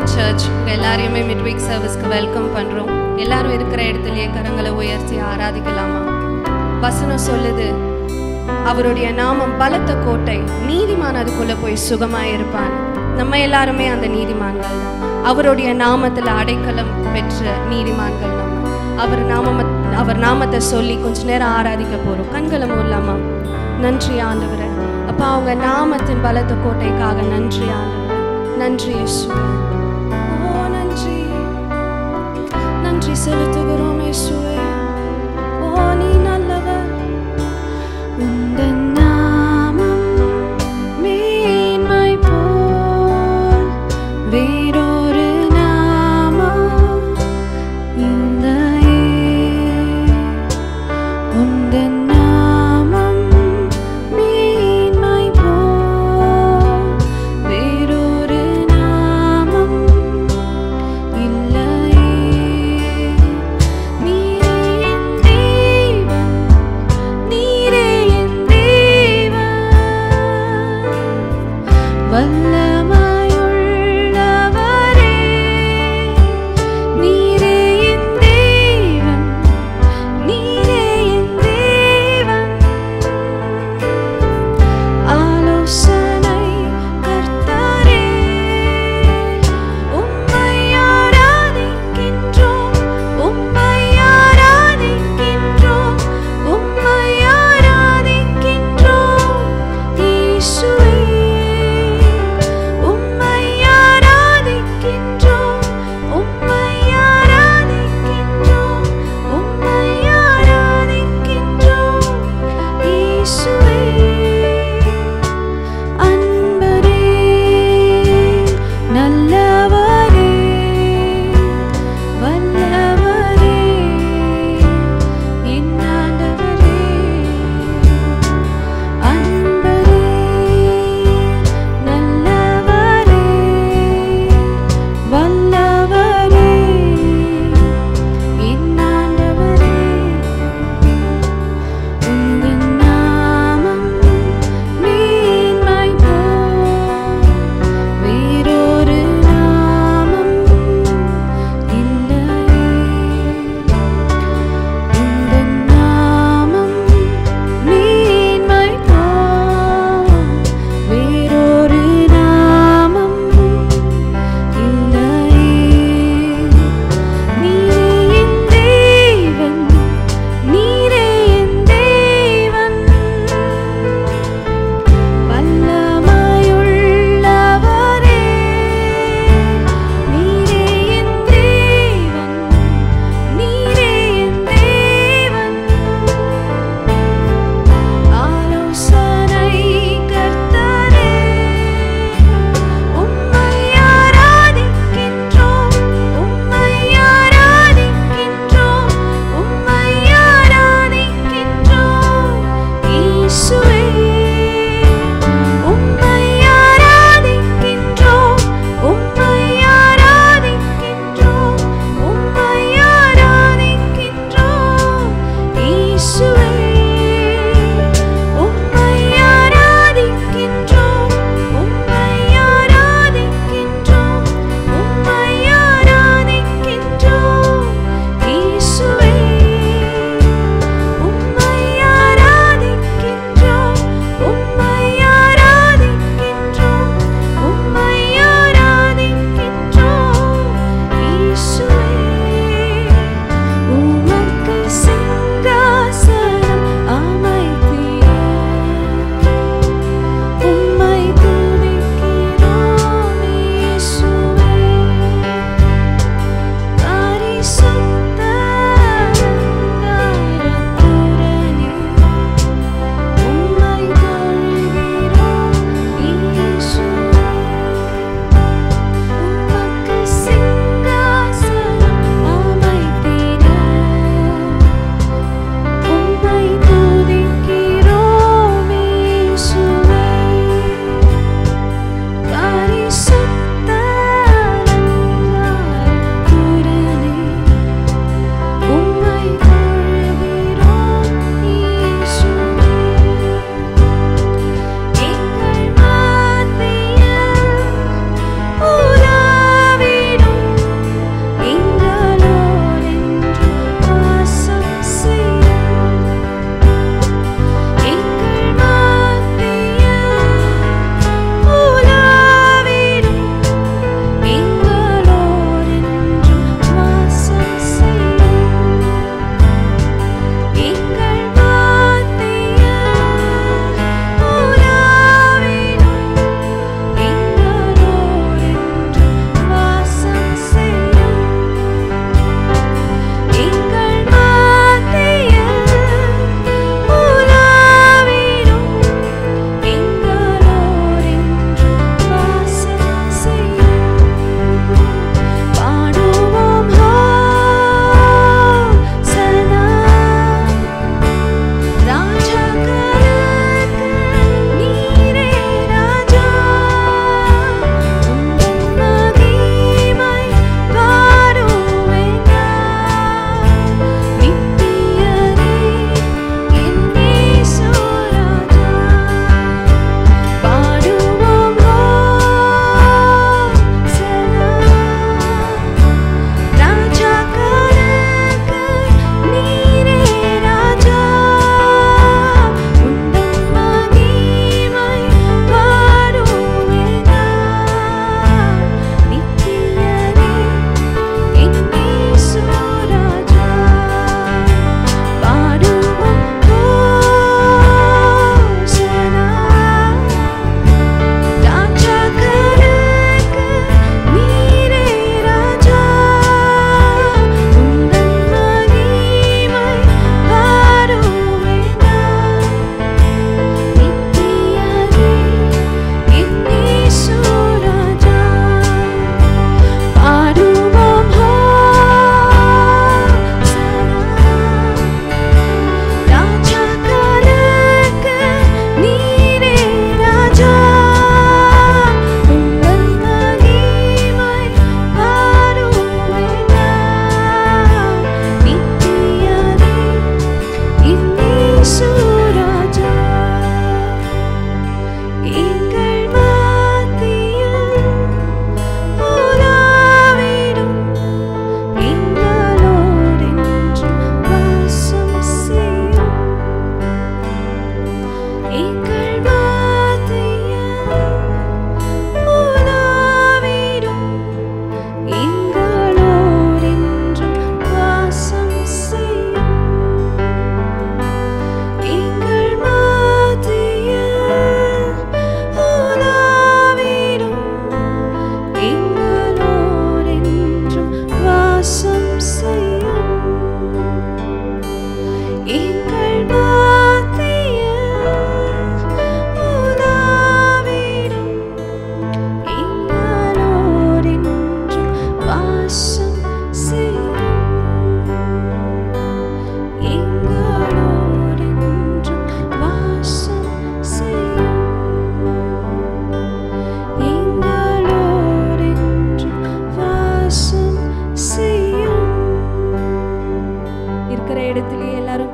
Search உங்கள் எல்லாரையுமே mid week சர்வீஸ்க்கு welcome பண்ணுறோம் எல்லாரும் இருக்கிற இடத்துலயே கரங்களை உயர்த்தி ஆராதிக்கலாமா வசனம் சொல்லுது அவருடைய நாமம் பலத்த கோட்டை நீதிமான் அதுக்குள்ள போய் சுகமாய் இருப்பான் நம்ம எல்லாருமே அந்த நீதிமான்கள் தான். அவருடைய நாமத்துல அடைக்கலம் பெற்ற நீதிமான்கள் நம்ம அவர் நாம அவர் நாமத்தை சொல்லி கொஞ்ச நேரம் ஆராதிக்க போறோம் கண்களை மூடலாமா நன்றி ஆண்டவரே அப்பா அவங்க நாமத்தின் பலத்த கோட்டைக்காக நன்றி ஆண்டவரே நன்றி இயேசுவே ஓ நன்றி நன்றி செலுத்துகிறோம் இயேசுவே ஓ நீ நல்லவர் உந்தன் நாமம் மேன்மை போல் வேறொரு நாமம் இல்லையே. உந்தன் நாமம் மேன்மை போல் வேறொரு நாமம் இல்லையே. நீ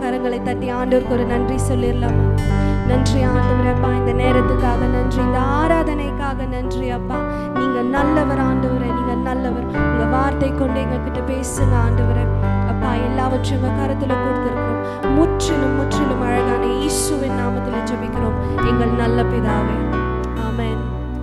கரங்களை தட்டி ஆண்டவருக்கு ஒரு நன்றி சொல்லிடலாமா நன்றி ஆண்டவரே அப்பா இந்த நேரத்துக்காக நன்றி இந்த ஆராதனைக்காக நன்றி அப்பா நீங்க நல்லவர் ஆண்டவரே நீங்க நல்லவர் உங்க வார்த்தை கொண்டு எங்க கிட்ட பேசுங்க ஆண்டவரே அப்பா எல்லாவற்றையும் உங்க கருத்துல கொடுத்திருக்கிறோம் முற்றிலும் முற்றிலும் அழகான இயேசுவின் நாமத்துல ஜெபிக்கிறோம் எங்கள் நல்ல பிதாவே ஆமென்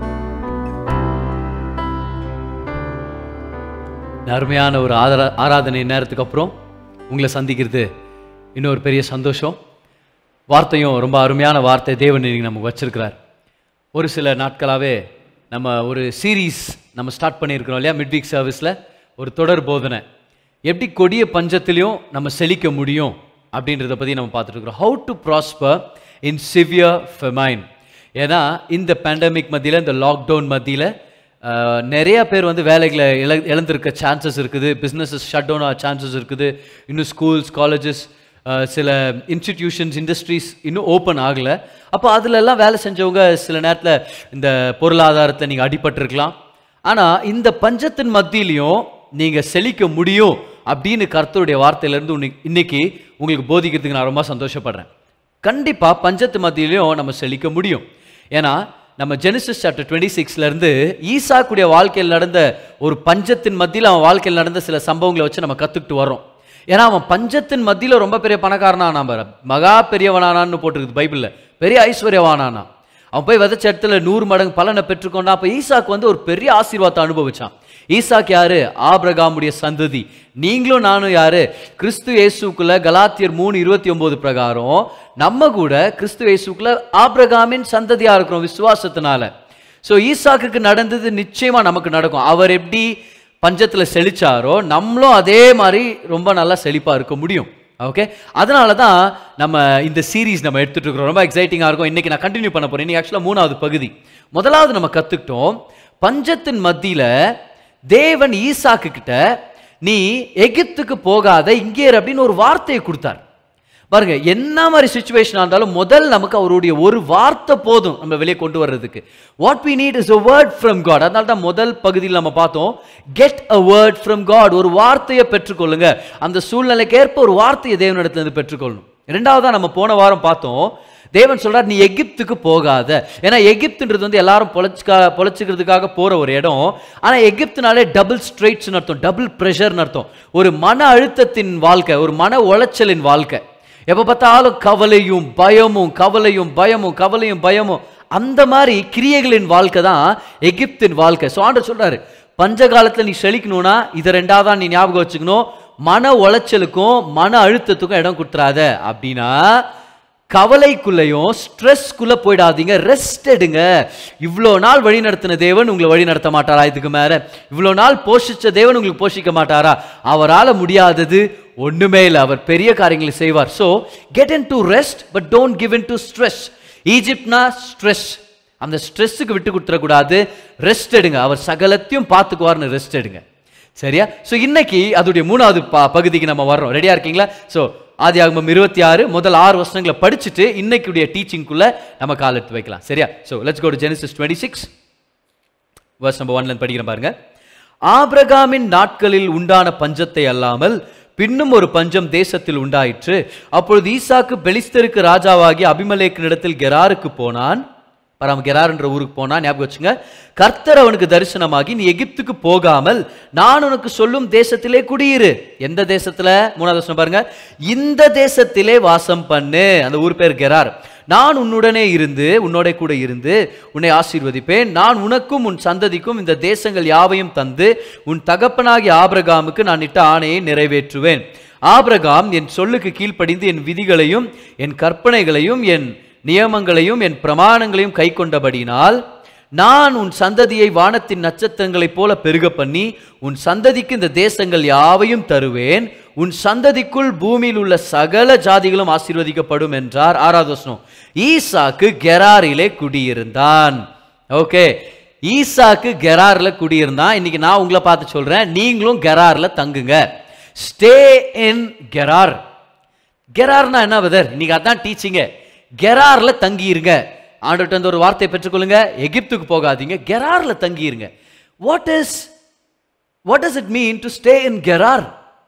அருமையான ஒரு ஆதரா ஆராதனை நேரத்துக்கு அப்புறம் உங்களை சந்திக்கிறது இன்னொரு பெரிய சந்தோஷம் வார்த்தையும் ரொம்ப அருமையான வார்த்தை தேவன் இன்னைக்கு நமக்கு வச்சிருக்கிறார் ஒரு சில நாட்களாகவே நம்ம ஒரு சீரீஸ் நம்ம ஸ்டார்ட் பண்ணியிருக்கிறோம் இல்லையா மிட் வீக் சர்வீஸில் ஒரு தொடர் போதனை எப்படி கொடிய பஞ்சத்திலையும் நம்ம செழிக்க முடியும் அப்படின்றத பற்றி நம்ம பார்த்துட்டு இருக்கிறோம் how to prosper in severe famine ஏன்னா இந்த பேண்டமிக் மத்தியில் இந்த லாக்டவுன் மத்தியில் ஆஹ் நிறைய பேர் வந்து வேலைகளை இழ இழந்திருக்க சான்சஸ் இருக்குது பிஸ்னஸஸ் ஷட் டவுன் ஆக சான்சஸ் இருக்குது இன்னும் ஸ்கூல்ஸ் காலேஜஸ் சில இன்ஸ்டிடியூஷன்ஸ் இண்டஸ்ட்ரீஸ் இன்னும் ஓப்பன் ஆகலை அப்போ அதுலெல்லாம் வேலை செஞ்சவங்க சில நேரத்தில் இந்த பொருளாதாரத்தில் நீங்கள் அடிபட்டிருக்கலாம் ஆனால் இந்த பஞ்சத்தின் மத்தியிலையும் நீங்கள் செழிக்க முடியும் அப்படின்னு கர்த்தருடைய வார்த்தையிலேருந்து உன்னை- இன்னைக்கு உங்களுக்கு போதிக்கிறதுக்கு நான் ரொம்ப சந்தோஷப்படுறேன் கண்டிப்பாக பஞ்சத்து மத்தியிலையும் நம்ம செழிக்க முடியும் ஏன்னா நம்ம ஜெனிசிஸ் சாப்டர் டுவெண்ட்டி சிக்ஸ்லேருந்து ஈசாக்குடைய வாழ்க்கையில் நடந்த ஒரு பஞ்சத்தின் மத்தியில் அவன் வாழ்க்கையில் நடந்த சில சம்பவங்களை வச்சு நம்ம கற்றுக்கிட்டு வரோம் ஏன்னா அவன் பஞ்சத்தின் மத்தியில் ரொம்ப பெரிய பணக்காரனா பாரு மகா பெரியவனானான்னு போட்டிருக்குது பைபிளில் பெரிய ஐஸ்வர்யவானானா அவன் போய் விதைச்ச இடத்துல நூறு மடங்கு பலனை பெற்றுக்கொண்டான் அப்போ ஈசாக்கு வந்து ஒரு பெரிய ஆசீர்வாதத்தை அனுபவிச்சான் ஈசாக்கு யாரு ஆபிரகாமுடைய சந்ததி நீங்களும் நானும் யாரு கிறிஸ்து இயேசுக்குள்ள கலாத்தியர் மூணு இருபத்தி ஒன்பது பிரகாரம் நம்ம கூட கிறிஸ்து இயேசுக்குள்ள ஆபிரகாமின் சந்ததியா இருக்கிறோம் விசுவாசத்தினால ஸோ ஈசாக்குக்கு நடந்தது நிச்சயமா நமக்கு நடக்கும் அவர் எப்படி பஞ்சத்துல செழிச்சாரோ நம்மளும் அதே மாதிரி ரொம்ப நல்லா செழிப்பா இருக்க முடியும் ஓகே அதனால தான் நம்ம இந்த சீரீஸ் நம்ம எடுத்துட்டு இருக்கிறோம் ரொம்ப எக்ஸைட்டிங்காக இருக்கும் இன்னைக்கு நான் கண்டினியூ பண்ண போறேன் இன்னைக்கு ஆக்சுவலாக மூணாவது பகுதி முதலாவது நம்ம கத்துக்கிட்டோம் பஞ்சத்தின் மத்தியில தேவன் ஈசாக்கு கிட்ட நீ எகிப்துக்கு போகாத இங்கே இரு அப்படின்னு ஒரு வார்த்தையை கொடுத்தார் பாருங்க என்ன மாதிரி சுச்சுவேஷன் இருந்தாலும் முதல் நமக்கு அவருடைய ஒரு வார்த்தை போதும் நம்ம வெளியே கொண்டு வர்றதுக்கு what we need is a word from God அதனால தான் முதல் பகுதியில் நம்ம பார்த்தோம் get a word from God ஒரு வார்த்தையை பெற்றுக்கொள்ளுங்க அந்த சூழ்நிலைக்கு ஏற்ப ஒரு வார்த்தையை தேவனிடத்துல இருந்து பெற்றுக்கொள்ளணும் இரண்டாவதா நம்ம போன வாரம் பார்த்தோம் தேவன் சொல்றார் நீ எகிப்துக்கு போகாத ஏன்னா எகிப்துன்றது வந்து எல்லாரும் பொழைச்சுக்கா பொழைச்சிக்கிறதுக்காக போற ஒரு இடம் ஆனா எகிப்துனாலே டபுள் ஸ்ட்ரெயிட்ஸ்னு அர்த்தம் டபுள் ப்ரெஷர்னு அர்த்தம் ஒரு மன அழுத்தத்தின் வாழ்க்கை ஒரு மன உளைச்சலின் வாழ்க்கை எப்போ பார்த்தாலும் கவலையும் பயமும் கவலையும் பயமும் கவலையும் பயமும் அந்த மாதிரி கிரியைகளின் வாழ்க்கை தான் எகிப்தின் வாழ்க்கை ஸோ ஆண்டவர் சொல்றாரு பஞ்ச காலத்துல நீ செழிக்கணும்னா இதை ரெண்டாவதா நீ ஞாபகம் வச்சுக்கணும் மன உளைச்சலுக்கும் மன அழுத்தத்துக்கும் இடம் கொடுத்துறாத அப்படின்னா கவலைக்குள்ளேயும் ஸ்ட்ரெஸ்க்குள்ள போயிடாதீங்க ரெஸ்ட் எடுங்க இவ்வளோ நாள் வழி நடத்தின தேவன் உங்களை வழி நடத்த மாட்டாரா இதுக்கு மேல இவ்வளோ நாள் போஷிச்ச தேவன் உங்களுக்கு போஷிக்க மாட்டாரா அவரால் முடியாதது ஒண்ணுமே இல்லை அவர் பெரிய காரியங்களை செய்வார் so get in to rest but don't give in to stress ஈஜிப்ட்னா ஸ்ட்ரெஸ் அந்த ஸ்ட்ரெஸ்ஸுக்கு விட்டு கொடுத்துடக்கூடாது ரெஸ்ட் எடுங்க அவர் சகலத்தையும் பார்த்துக்குவார்னு ரெஸ்ட் எடுங்க சரியா ஸோ இன்னைக்கு அதோடைய மூணாவது ப- பகுதிக்கு நம்ம வர்றோம் ரெடியா இருக்கீங்களா ஸோ ஆதியாகமம் இருபத்தி ஆறு முதல் ஆறு வருஷங்களை படிச்சுட்டு இன்னைக்குடைய டீச்சிங்குள்ள நம்ம கால் எடுத்து வைக்கலாம் சரியா so let's go to Genesis twenty six verse number ஒன்ல படிக்கிறேன் பாருங்க ஆபிரகாமின் நாட்களில் உண்டான பஞ்சத்தை அல்லாமல் பின்னும் ஒரு பஞ்சம் தேசத்தில் உண்டாயிற்று அப்பொழுது ஈசாக்கு பெலிஸ்தருக்கு ராஜாவாகி அபிமலேக்கினிடத்தில் கெராருக்கு போனான் பராம கெரார் என்ற ஊருக்கு போனான் ஞாபகம் வச்சுங்க கர்த்தர் அவனுக்கு தரிசனமாகி நீ எகிப்துக்கு போகாமல் நான் உனக்கு சொல்லும் தேசத்திலே குடியிரு எந்த தேசத்துல மூணாவது வசனம் பாருங்க இந்த தேசத்திலே வாசம் பண்ணு அந்த ஊர் பேர் கெரார் நான் உன்னுடனே இருந்து உன்னோட கூட இருந்து உன்னை ஆசீர்வதிப்பேன் நான் உனக்கும் உன் சந்ததிக்கும் இந்த தேசங்கள் யாவையும் தந்து உன் தகப்பனாகிய ஆபிரகாமுக்கு நான் இட்ட ஆணையை நிறைவேற்றுவேன் ஆபிரகாம் என் சொல்லுக்கு கீழ்ப்படிந்து என் விதிகளையும் என் கற்பனைகளையும் என் நியமங்களையும் என் பிரமாணங்களையும் கைக்கொண்டபடினால் நான் உன் சந்ததியை வானத்தின் நட்சத்திரங்களைப் போல பெருக பண்ணி உன் சந்ததிக்கு இந்த தேசங்கள் யாவையும் தருவேன் உன் சந்ததிக்குள் பூமியில் உள்ள சகல ஜாதிகளும் ஆசீர்வதிக்கப்படும் என்றார் ஆறாவது வசனம் ஈசாக்கு கெராரிலே குடியிருந்தான் ஓகே ஈசாக்கு கெரார்ல குடியிருந்தான் இன்னைக்கு நான் உங்களை பார்த்து சொல்றேன் நீங்களும் கெரார்ல தங்குங்க ஸ்டே இன் கெரார் கெரார்னா என்ன வெதர் இன்னைக்கு அதான் டீச்சிங்க கெரார்ல தங்கியிருங்க ஆண்டவர்ட்ட இருந்து ஒரு வார்த்தையை பெற்றுக்கொள்ளுங்க எகிப்துக்கு போகாதீங்க கெரார்ல தங்கியிருங்க what is what does it mean to stay in Gerar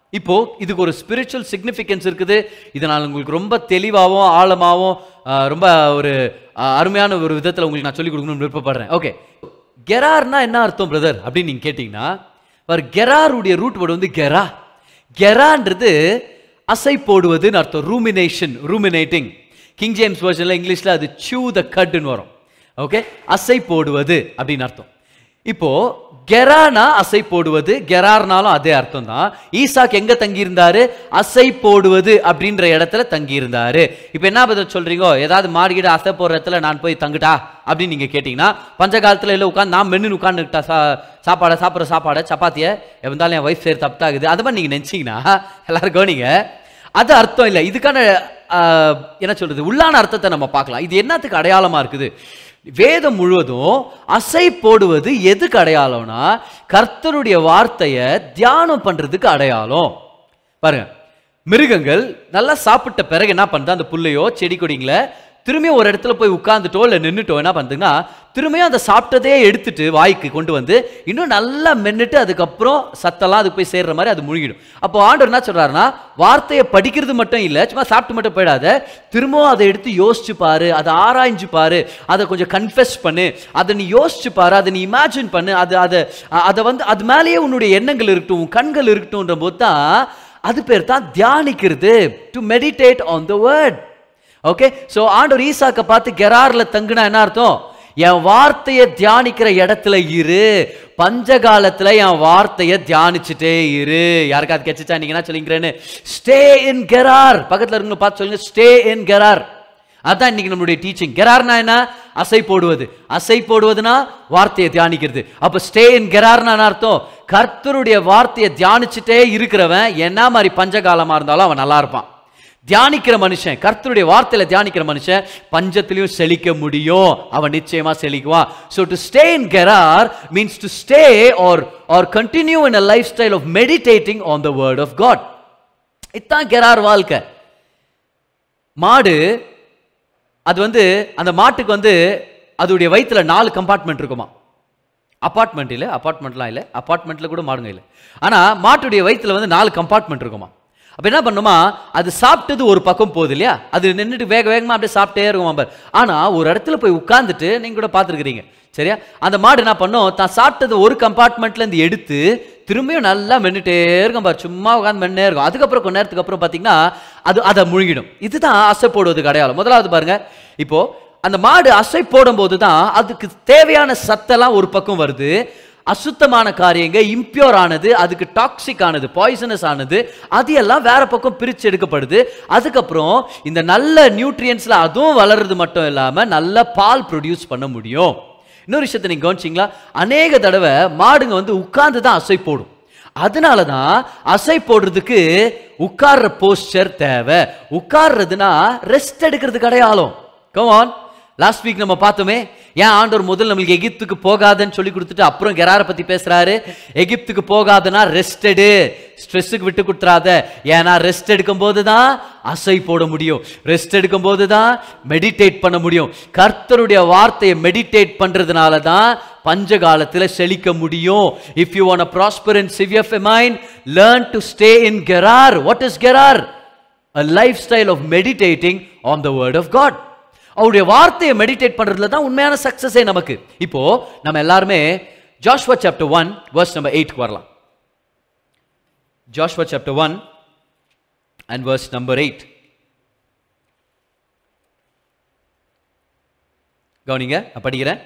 இப்போ இதுக்கு ஒரு ஸ்பிரிச்சுவல் சிக்னிஃபிகன்ஸ் இருக்குது இதை நான் உங்களுக்கு ரொம்ப தெளிவாகவும் ஆழமாகவும் ஆஹ், ரொம்ப ஒரு ஆஹ், அருமையான ஒரு விதத்தில் உங்களுக்கு நான் சொல்லிக் கொடுக்கணும்னு விருப்பப்படுறேன் ஓகே கெரார்னா என்ன அர்த்தம் பிரதர் அப்படின்னு நீங்கள் கேட்டிங்கன்னா அவர் கெராருடைய ரூட் வேர்டு வந்து கெரா கெரான்றது அசை போடுவதுன்னு அர்த்தம் ரூமினேஷன் ரூமினேட்டிங் கிங் ஜேம்ஸ் வெர்ஷனில் இங்கிலீஷில் அது சூ த கட்டுன்னு வரும் ஓகே அசை போடுவது அப்படின்னு அர்த்தம் இப்போ கெரானா அசை போடுவது கெரார்னாலும் அதே அர்த்தம் தான் ஈசாக் எங்க தங்கியிருந்தாரு அசை போடுவது அப்படின்ற இடத்துல தங்கியிருந்தாரு இப்போ என்ன பதில் சொல்றீங்க ஏதாவது மாடிக்கிட்டு அசை போடுற இடத்துல நான் போய் தங்குட்டா அப்படின்னு நீங்க கேட்டீங்கன்னா பஞ்ச காலத்துல இல்லை உட்காந்து நான் மென்னு உட்காந்துக்கிட்டா சா சாப்பாடை சாப்பிட்ற சாப்பாடை சப்பாத்தியை இருந்தாலும் என் ஒய்ஃப் சேர் தப்பாகுது அது மாதிரி நீங்க நினைச்சீங்கன்னா எல்லாரும் கவனிங்க அது அர்த்தம் இல்லை இதுக்கான ஆஹ், என்ன சொல்றது உள்ளான அர்த்தத்தை நம்ம பார்க்கலாம் இது என்னத்துக்கு அடையாளமா இருக்குது வேதம் முழுவதும் அசை போடுவது எதுக்கு அடையாளம்னா கர்த்தருடைய வார்த்தையை தியானம் பண்றதுக்கு அடையாளம் பாருங்க மிருகங்கள் நல்லா சாப்பிட்ட பிறகு என்ன பண்ணுது அந்த புல்லையோ செடி கொடிங்களை திரும்பியும் ஒரு இடத்துல போய் உட்காந்துட்டோ இல்லை நின்றுட்டோ என்ன பண்ணுதுன்னா திரும்பியும் அந்த சாப்பிட்டதே எடுத்துட்டு வாய்க்கு கொண்டு வந்து இன்னும் நல்லா மென்னுட்டு அதுக்கப்புறம் சத்தெல்லாம் அதுக்கு போய் சேர்ற மாதிரி அது முழுகிடும் அப்போ ஆண்டவர் என்ன சொல்றாருன்னா வார்த்தையை படிக்கிறது மட்டும் இல்லை சும்மா சாப்பிட்டு மட்டும் போயிடாத திரும்பவும் அதை எடுத்து யோசிச்சு பாரு அதை ஆராய்ஞ்சு பாரு அதை கொஞ்சம் கன்ஃபெஸ் பண்ணு அதை நீ யோசிச்சு பாரு அதை நீ இமேஜின் பண்ணு அது அதை அதை வந்து அது மேலேயே உன்னுடைய எண்ணங்கள் இருக்கட்டும் உன் கண்கள் இருக்கட்டும்ன்ற போது தான் அது பேர் தான் தியானிக்கிறது to meditate on the word okay so ஆண்டவர் ஈசாக்க பார்த்து கெரார்ல தங்குனா என்ன அர்த்தம் என் வார்த்தையை தியானிக்கிற இடத்துல இரு பஞ்சகாலத்துல என் வார்த்தையை தியானிச்சுட்டே இரு யாருக்காவது கெச்சிச்சா நீங்க என்ன சொல்லிங்கிறேன்னு ஸ்டே இன் கெரார் பக்கத்துல இருக்கவங்க பார்த்து சொல்லுங்க ஸ்டே இன் கெரார் அதான் இன்னைக்கு நம்மளுடைய டீச்சிங் கெரார்னா என்ன அசை போடுவது அசை போடுவதுனா வார்த்தையை தியானிக்கிறது அப்ப ஸ்டே இன் கெரார்னா என்ன அர்த்தம் கர்த்தருடைய வார்த்தையை தியானிச்சுட்டே இருக்கிறவன் என்ன மாதிரி பஞ்சகாலமா இருந்தாலும் அவன் நல்லா இருப்பான் தியானிக்கிற மனுஷன் கர்த்தருடைய வார்த்தையில தியானிக்கிற மனுஷன் பஞ்சத்திலையும் செழிக்க முடியும் அவன் நிச்சயமா செழிக்குவான் so to stay in Gerar means to stay or or continue in a life style of meditating on the word of God இதுதான் கெரார் வாழ்க்கை மாடு அது வந்து அந்த மாட்டுக்கு வந்து அதோடைய வயித்துல நாலு கம்பார்ட்மெண்ட் இருக்குமா அப்பார்ட்மெண்ட் இல்லை அப்பார்ட்மெண்ட்லாம் இல்லை அப்பார்ட்மெண்ட்டில் கூட மாடுங்க இல்லை ஆனால் மாட்டுடைய வயித்துல வந்து நாலு கம்பார்ட்மெண்ட் இருக்குமா அப்போ என்ன பண்ணுமா அது சாப்பிட்டது ஒரு பக்கம் போகுது இல்லையா அது நின்றுட்டு வேக வேகமாக அப்படியே சாப்பிட்டே இருக்குமா பார் ஆனால் ஒரு இடத்துல போய் உட்காந்துட்டு நீங்கள் கூட பார்த்துருக்கிறீங்க சரியா அந்த மாடு என்ன பண்ணும் தான் சாப்பிட்டது ஒரு கம்பார்ட்மெண்ட்லேருந்து எடுத்து திரும்பியும் நல்லா மென்னுட்டே இருக்கும் பாரு சும்மா உட்காந்து மென்னே இருக்கும் அதுக்கப்புறம் கொஞ்ச நேரத்துக்கு அப்புறம் பார்த்தீங்கன்னா அது அதை முழுகிடும் இதுதான் அசை போடுவதுக்கு அடையாளம் முதலாவது பாருங்க இப்போ அந்த மாடு அசை போடும்போது தான் அதுக்கு தேவையான சத்தெல்லாம் ஒரு பக்கம் வருது அசுத்தமான காரியங்க இம்பியூர் ஆனது அதுக்கு டாக்ஸிக் ஆனது பாய்சனஸ் ஆனது அது எல்லாம் வேற பக்கம் பிரிச்சு எடுக்கப்படுது அதுக்கப்புறம் இந்த நல்ல நியூட்ரியன்ஸ்ல அதுவும் வளர்றது மட்டும் இல்லாம நல்ல பால் ப்ரொடியூஸ் பண்ண முடியும் இன்னொரு விஷயத்தை நீங்க கவனிச்சிங்களா அநேக தடவை மாடுங்க வந்து உட்கார்ந்து தான் அசை போடும் அதனால தான் அசை போடுறதுக்கு உட்கார்ற போஸ்டர் தேவை உட்கார்றதுனா ரெஸ்ட் எடுக்கிறதுக்கு அடையாளம் கமான் லாஸ்ட் வீக் நம்ம பார்த்தோமே ஏன் ஆண்டவர் முதல்ல நம்மளுக்கு எகிப்துக்கு போகாதன்னு சொல்லி கொடுத்துட்டு அப்புறம் கெராரை பத்தி பேசுறாரு எகிப்துக்கு போகாதனா ரெஸ்ட் எடு ஸ்ட்ரெஸ்ஸுக்கு விட்டு கொடுத்துறாத ஏன்னா ரெஸ்ட் எடுக்கும் போது தான் அசை போட முடியும் ரெஸ்ட் எடுக்கும் போது தான் மெடிடேட் பண்ண முடியும் கர்த்தருடைய வார்த்தையை மெடிடேட் பண்றதுனால தான் பஞ்ச காலத்துல செழிக்க முடியும் if you want prosper in severe mind learn to stay in Gerar what is Gerar a lifestyle of meditating on the word of God அவருடைய வார்த்தையை மெடிடேட் பண்றதுல தான் உண்மையான சக்சஸே நமக்கு இப்போ நம்ம எல்லாருமே Joshua chapter one verse number எயிட்க்கு வரலாம் Joshua chapter one and verse number eight கவனிங்க நான் படிக்கிறேன்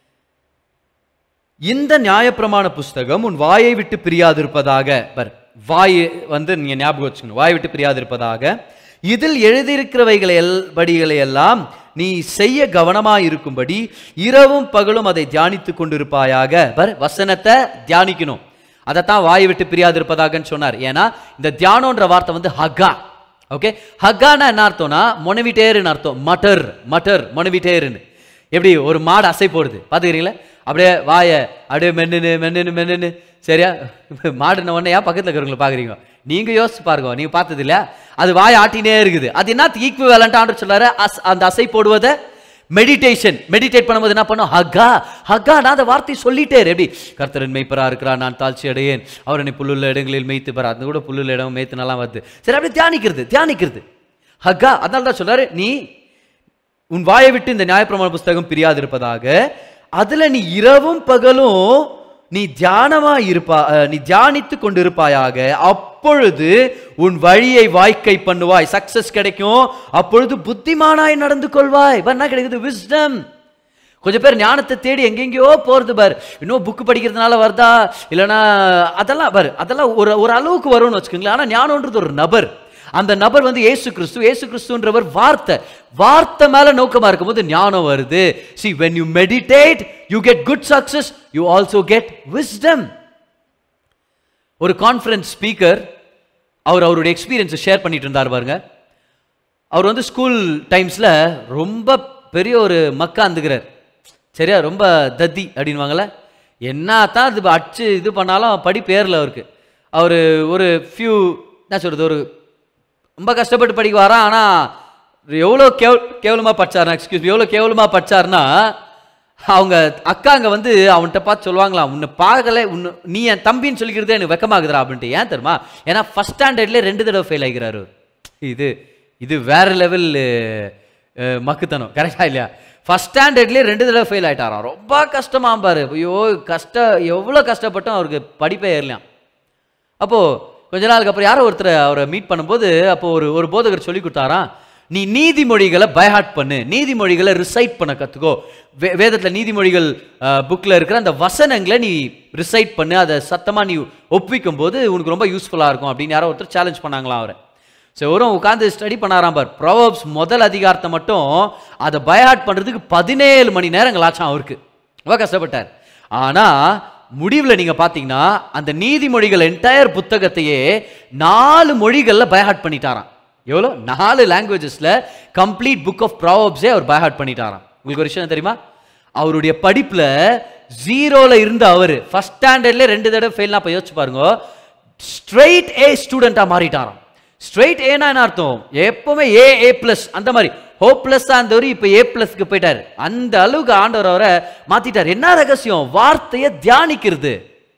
இந்த நியாயப்பிரமாண புஸ்தகம் உன் வாயை விட்டு பிரியாதிருப்பதாக பர் வாய் வந்து நீங்க ஞாபகம் வச்சுக்கணும் வாயை விட்டு பிரியாதிருப்பதாக இதில் எழுதியிருக்கிறவைகளை எல் படிகளை எல்லாம் நீ செய்ய கவனமாய் இருக்கும்படி இரவும் பகலும் அதை தியானித்துக் கொண்டிருப்பாயாக பர் வசனத்தை தியானிக்கணும் அதைத்தான் வாயை விட்டு பிரியாதிருப்பதாகன்னு சொன்னார் ஏன்னா இந்த தியானம்ன்ற வார்த்தை வந்து ஹகா ஓகே ஹக்கானா என்ன அர்த்தம்னா மொனவிட்டேருன்னு அர்த்தம் மட்டர் மட்டர் மொனவிட்டேருன்னு எப்படி ஒரு மாடு அசை போடுது பார்த்துக்கிறீங்களா அப்படியே வாயை அப்படியே மென்னுன்னு மென்னுன்னு மென்னுன்னு சரியா மாடுன உடனே ஏன் பக்கத்தில் இருக்கிறவங்களை பார்க்குறீங்க நீங்கள் யோசிச்சு பாருங்க நீங்கள் பார்த்தது இல்லையா அது வாய் ஆட்டினே இருக்குது அது என்ன ஈக்குவலண்ட் ஆண்டு சொல்லாரு அஸ் அந்த அசை போடுவதை மெடிடேஷன் மெடிடேட் பண்ணும்போது என்ன பண்ணும் ஹக்கா ஹக்கா நான் அந்த வார்த்தை சொல்லிட்டே இரு. எப்படி கர்த்தரன் மெய்ப்பரா இருக்கிறார் நான் தாழ்ச்சி அடையேன் அவர் என்னை புல்லுள்ள இடங்களில் மேய்த்து பெறா அது கூட புல்லுள்ள இடம் மேய்த்து நல்லா வருது சரி அப்படியே தியானிக்கிறது தியானிக்கிறது ஹக்கா அதனால தான் சொல்றாரு நீ உன் வாயை விட்டு இந்த நியாயப்பிரமாண புஸ்தகம் பிரியாதிருப்பதாக அதுல நீ இரவும் பகலும் நீ தியானமா இருப்பா அஹ், நீ தியானித்து கொண்டிருப்பாயாக அப்பொழுது உன் வழியை வாய்க்கை பண்ணுவாய் சக்சஸ் கிடைக்கும் அப்பொழுது புத்திமானாய் நடந்து கொள்வாய் இப்ப என்ன கிடைக்குது விஸ்டம் கொஞ்சம் பேர் ஞானத்தை தேடி எங்கெங்கேயோ போறது பார் இன்னும் புக்கு படிக்கிறதுனால வருதா இல்லைன்னா அதெல்லாம் பாரு அதெல்லாம் ஒரு ஒரு அளவுக்கு வரும்னு வச்சுக்கோங்களேன் ஆனா ஞானம்ன்றது ஒரு நபர் அந்த நபர் வந்து இயேசு கிறிஸ்து இயேசு கிறிஸ்துன்றவர் வார்த்தை வார்த்தை மேல நோக்கமா இருக்கும்போது ஞானம் வருது see when you meditate you get good success you also get wisdom ஒரு கான்ஃபரன்ஸ் ஸ்பீக்கர் அவர் அவருடைய எக்ஸ்பீரியன்ஸை ஷேர் பண்ணிட்டு இருந்தார் பாருங்க அவர் வந்து ஸ்கூல் டைம்ஸில் ரொம்ப பெரிய ஒரு மக்கா இருந்துக்கிறார் சரியா ரொம்ப தத்தி அப்படின்வாங்கல்ல என்ன தான் இது அடிச்சு இது பண்ணாலும் படி பேரில் அவருக்கு அவர் ஒரு ஃபியூ என்ன சொல்கிறது ஒரு ரொம்ப கஷ்டப்பட்டு படிக்க வரான் ஆனால் எவ்வளோ கேவ் கேவலமாக படிச்சாருனா எக்ஸ்கியூஸ் எவ்வளோ கேவலமாக படிச்சாருன்னா அவங்க அக்காங்க வந்து அவன்கிட்ட பார்த்து சொல்லுவாங்களாம் உன்னை பார்க்கல உன்னை நீ என் தம்பின்னு சொல்லிக்கிறது எனக்கு வெக்கமாகுதுடா அப்படின்ட்டு ஏன் தெரியுமா ஏன்னா ஃபஸ்ட் ஸ்டாண்டர்ட்லேயே ரெண்டு தடவை ஃபெயில் ஆகிறாரு அவர். இது இது வேற லெவல் மக்குத்தனம் கரெக்டா இல்லையா ஃபர்ஸ்ட் ஸ்டாண்டர்ட்லேயே ரெண்டு தடவை ஃபெயில் ஆயிட்டாராம் ரொம்ப கஷ்டமா பாரு ஐயோ கஷ்ட எவ்வளோ கஷ்டப்பட்டும் அவருக்கு படிப்பே ஏறலாம் அப்போ கொஞ்ச நாளுக்கு அப்புறம் யாரோ ஒருத்தர் அவரை மீட் பண்ணும்போது அப்போ ஒரு ஒரு போதகர் சொல்லி கொடுத்தாராம் நீ நீதிமொழிகளை பைஹார்ட் பண்ணு நீதிமொழிகளை ரிசைட் பண்ண கத்துக்கோ வே வேதத்தில் நீதிமொழிகள் புக்கில் இருக்கிற அந்த வசனங்களை நீ ரிசைட் பண்ணு அதை சத்தமா நீ ஒப்பிக்கும் போது உனக்கு ரொம்ப யூஸ்ஃபுல்லாக இருக்கும் அப்படின்னு யாரோ ஒருத்தர் சேலஞ்ச் பண்ணாங்களாம் அவரை ஸோ ஒரு உட்காந்து ஸ்டடி பண்ணாராம் பார் ப்ரொவர்ப்ஸ் முதல் அதிகாரத்தை மட்டும் அதை பைஹார்ட் பண்ணுறதுக்கு பதினேழு மணி நேரங்கள் ஆச்சாம் அவருக்கு ரொம்ப கஷ்டப்பட்டார் ஆனா முடிவில் நீங்க பார்த்தீங்கன்னா அந்த நீதிமொழிகள் என்டையர் புத்தகத்தையே நாலு மொழிகளில் பைஹார்ட் பண்ணிட்டாராம் எவ்வளோ நாலு லாங்குவேஜஸ்ல கம்ப்ளீட் புக் ஆஃப் ப்ராவப்ஸே அவர் பைஹார்ட் பண்ணிட்டாராம் உங்களுக்கு ஒரு விஷயம் தெரியுமா அவருடைய படிப்புல ஜீரோல இருந்த அவர் ஃபர்ஸ்ட் ஸ்டாண்டர்ட்ல ரெண்டு தடவை ஃபெயில்னா அப்ப யோசிச்சு பாருங்க ஸ்ட்ரெயிட் ஏ ஸ்டூடெண்டா மாறிட்டாராம் ஸ்ட்ரெயிட் ஏனா என்ன அர்த்தம் எப்பவுமே ஏ ஏ பிளஸ் அந்த மாதிரி ஹோப்லெஸ்ஸாக இருந்தவர் இப்போ ஏ பிளஸ்க்கு போயிட்டார் அந்த அளவுக்கு ஆண்டவர் அவரை மாத்திட்டார் என்ன ரகசியம் வார்த்தையை தியானிக்கிறது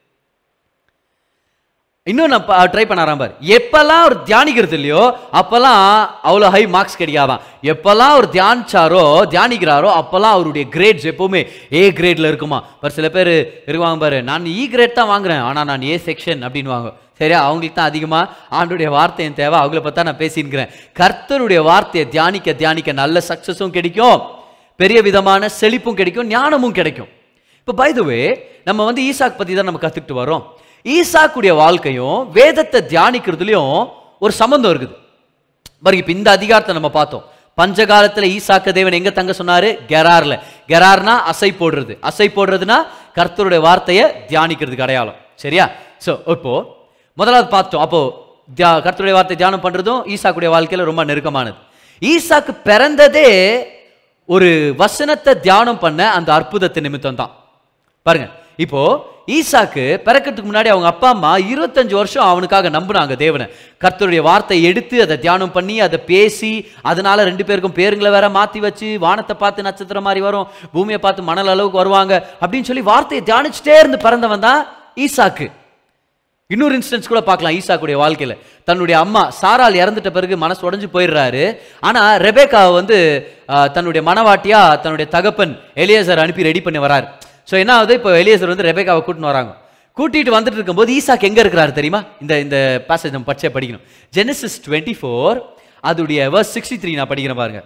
இன்னும் நான் ட்ரை பண்ணாராம் பார் எப்பெல்லாம் அவர் தியானிக்கிறது இல்லையோ அப்பெல்லாம் அவ்வளோ ஹை மார்க்ஸ் கிடைக்காதான் எப்பெல்லாம் அவர் தியானிச்சாரோ தியானிக்கிறாரோ அப்பெல்லாம் அவருடைய கிரேட்ஸ் எப்பவுமே ஏ கிரேட்ல இருக்குமா பார் சில பேர் இருவாங்க பாரு நான் இ கிரேட் தான் வாங்குறேன் ஆனால் நான் ஏ செக்ஷன் அப்படின்வாங்க சரியா அவங்களுக்கு தான் அதிகமாக ஆண்டுடைய வார்த்தையின் தேவை அவங்கள பார்த்தா நான் பேசியிருக்கிறேன் கர்த்தருடைய வார்த்தையை தியானிக்க தியானிக்க நல்ல சக்ஸஸும் கிடைக்கும் பெரிய விதமான செழிப்பும் கிடைக்கும் ஞானமும் கிடைக்கும் இப்போ பைதுவே நம்ம வந்து ஈசாக் பற்றி தான் நம்ம கற்றுக்கிட்டு வரோம் ஈசாக்குடைய வாழ்க்கையும் வேதத்தை தியானிக்கிறதுலையும் ஒரு சம்பந்தம் இருக்குது பாருங்க இப்போ இந்த அதிகாரத்தை நம்ம பார்த்தோம் பஞ்சகாலத்துல ஈசாக்க தேவன் எங்க தங்க சொன்னாரு கெரார்ல கெரார்னா அசை போடுறது அசை போடுறதுனா கர்த்தருடைய வார்த்தையை தியானிக்கிறதுக்கு அடையாளம் சரியா சோ இப்போ முதலாவது பார்த்தோம் அப்போ தியா கர்த்தருடைய வார்த்தை தியானம் பண்றதும் ஈசாக்குடைய வாழ்க்கையில ரொம்ப நெருக்கமானது ஈசாக்கு பிறந்ததே ஒரு வசனத்தை தியானம் பண்ண அந்த அற்புதத்தை நிமித்தம் தான் பாருங்க இப்போ ஈசாக்கு பிறக்கிறதுக்கு முன்னாடி அவங்க அப்பா அம்மா இருபத்தஞ்சு வருஷம் அவனுக்காக நம்புனாங்க தேவனை கர்த்தருடைய வார்த்தையை எடுத்து அதை தியானம் பண்ணி அதை பேசி அதனால ரெண்டு பேருக்கும் பேருங்களை வேற மாத்தி வச்சு வானத்தை பார்த்து நட்சத்திரம் மாதிரி வரும் பூமியை பார்த்து மணல் அளவுக்கு வருவாங்க அப்படின்னு சொல்லி வார்த்தையை தியானிச்சுட்டே இருந்து பிறந்தவன் தான் ஈசாக்கு இன்னொரு இன்ஸ்டன்ஸ் கூட பார்க்கலாம் ஈசாக்குடைய வாழ்க்கையில தன்னுடைய அம்மா சாரால் இறந்துட்ட பிறகு மனசு உடைஞ்சு போயிடுறாரு ஆனா ரெபேக்காவை வந்து ஆஹ், தன்னுடைய மனவாட்டியா தன்னுடைய தகப்பன் எலியேசர் அனுப்பி ரெடி பண்ணி வராரு ஸோ என்ன ஆகுது இப்போ எலியேசர் வந்து ரெபேக்காவை கூட்டின்னு வராங்க கூட்டிட்டு வந்துட்டு இருக்கும்போது ஈசாக் எங்க இருக்கிறாரு தெரியுமா இந்த இந்த பேசேஜ் நம்ம படிச்சே படிக்கணும் ஜெனசிஸ் டுவெண்ட்டி ஃபோர் அதுடைய verse சிக்ஸ்டி த்ரீ நான் படிக்கிறேன் பாருங்க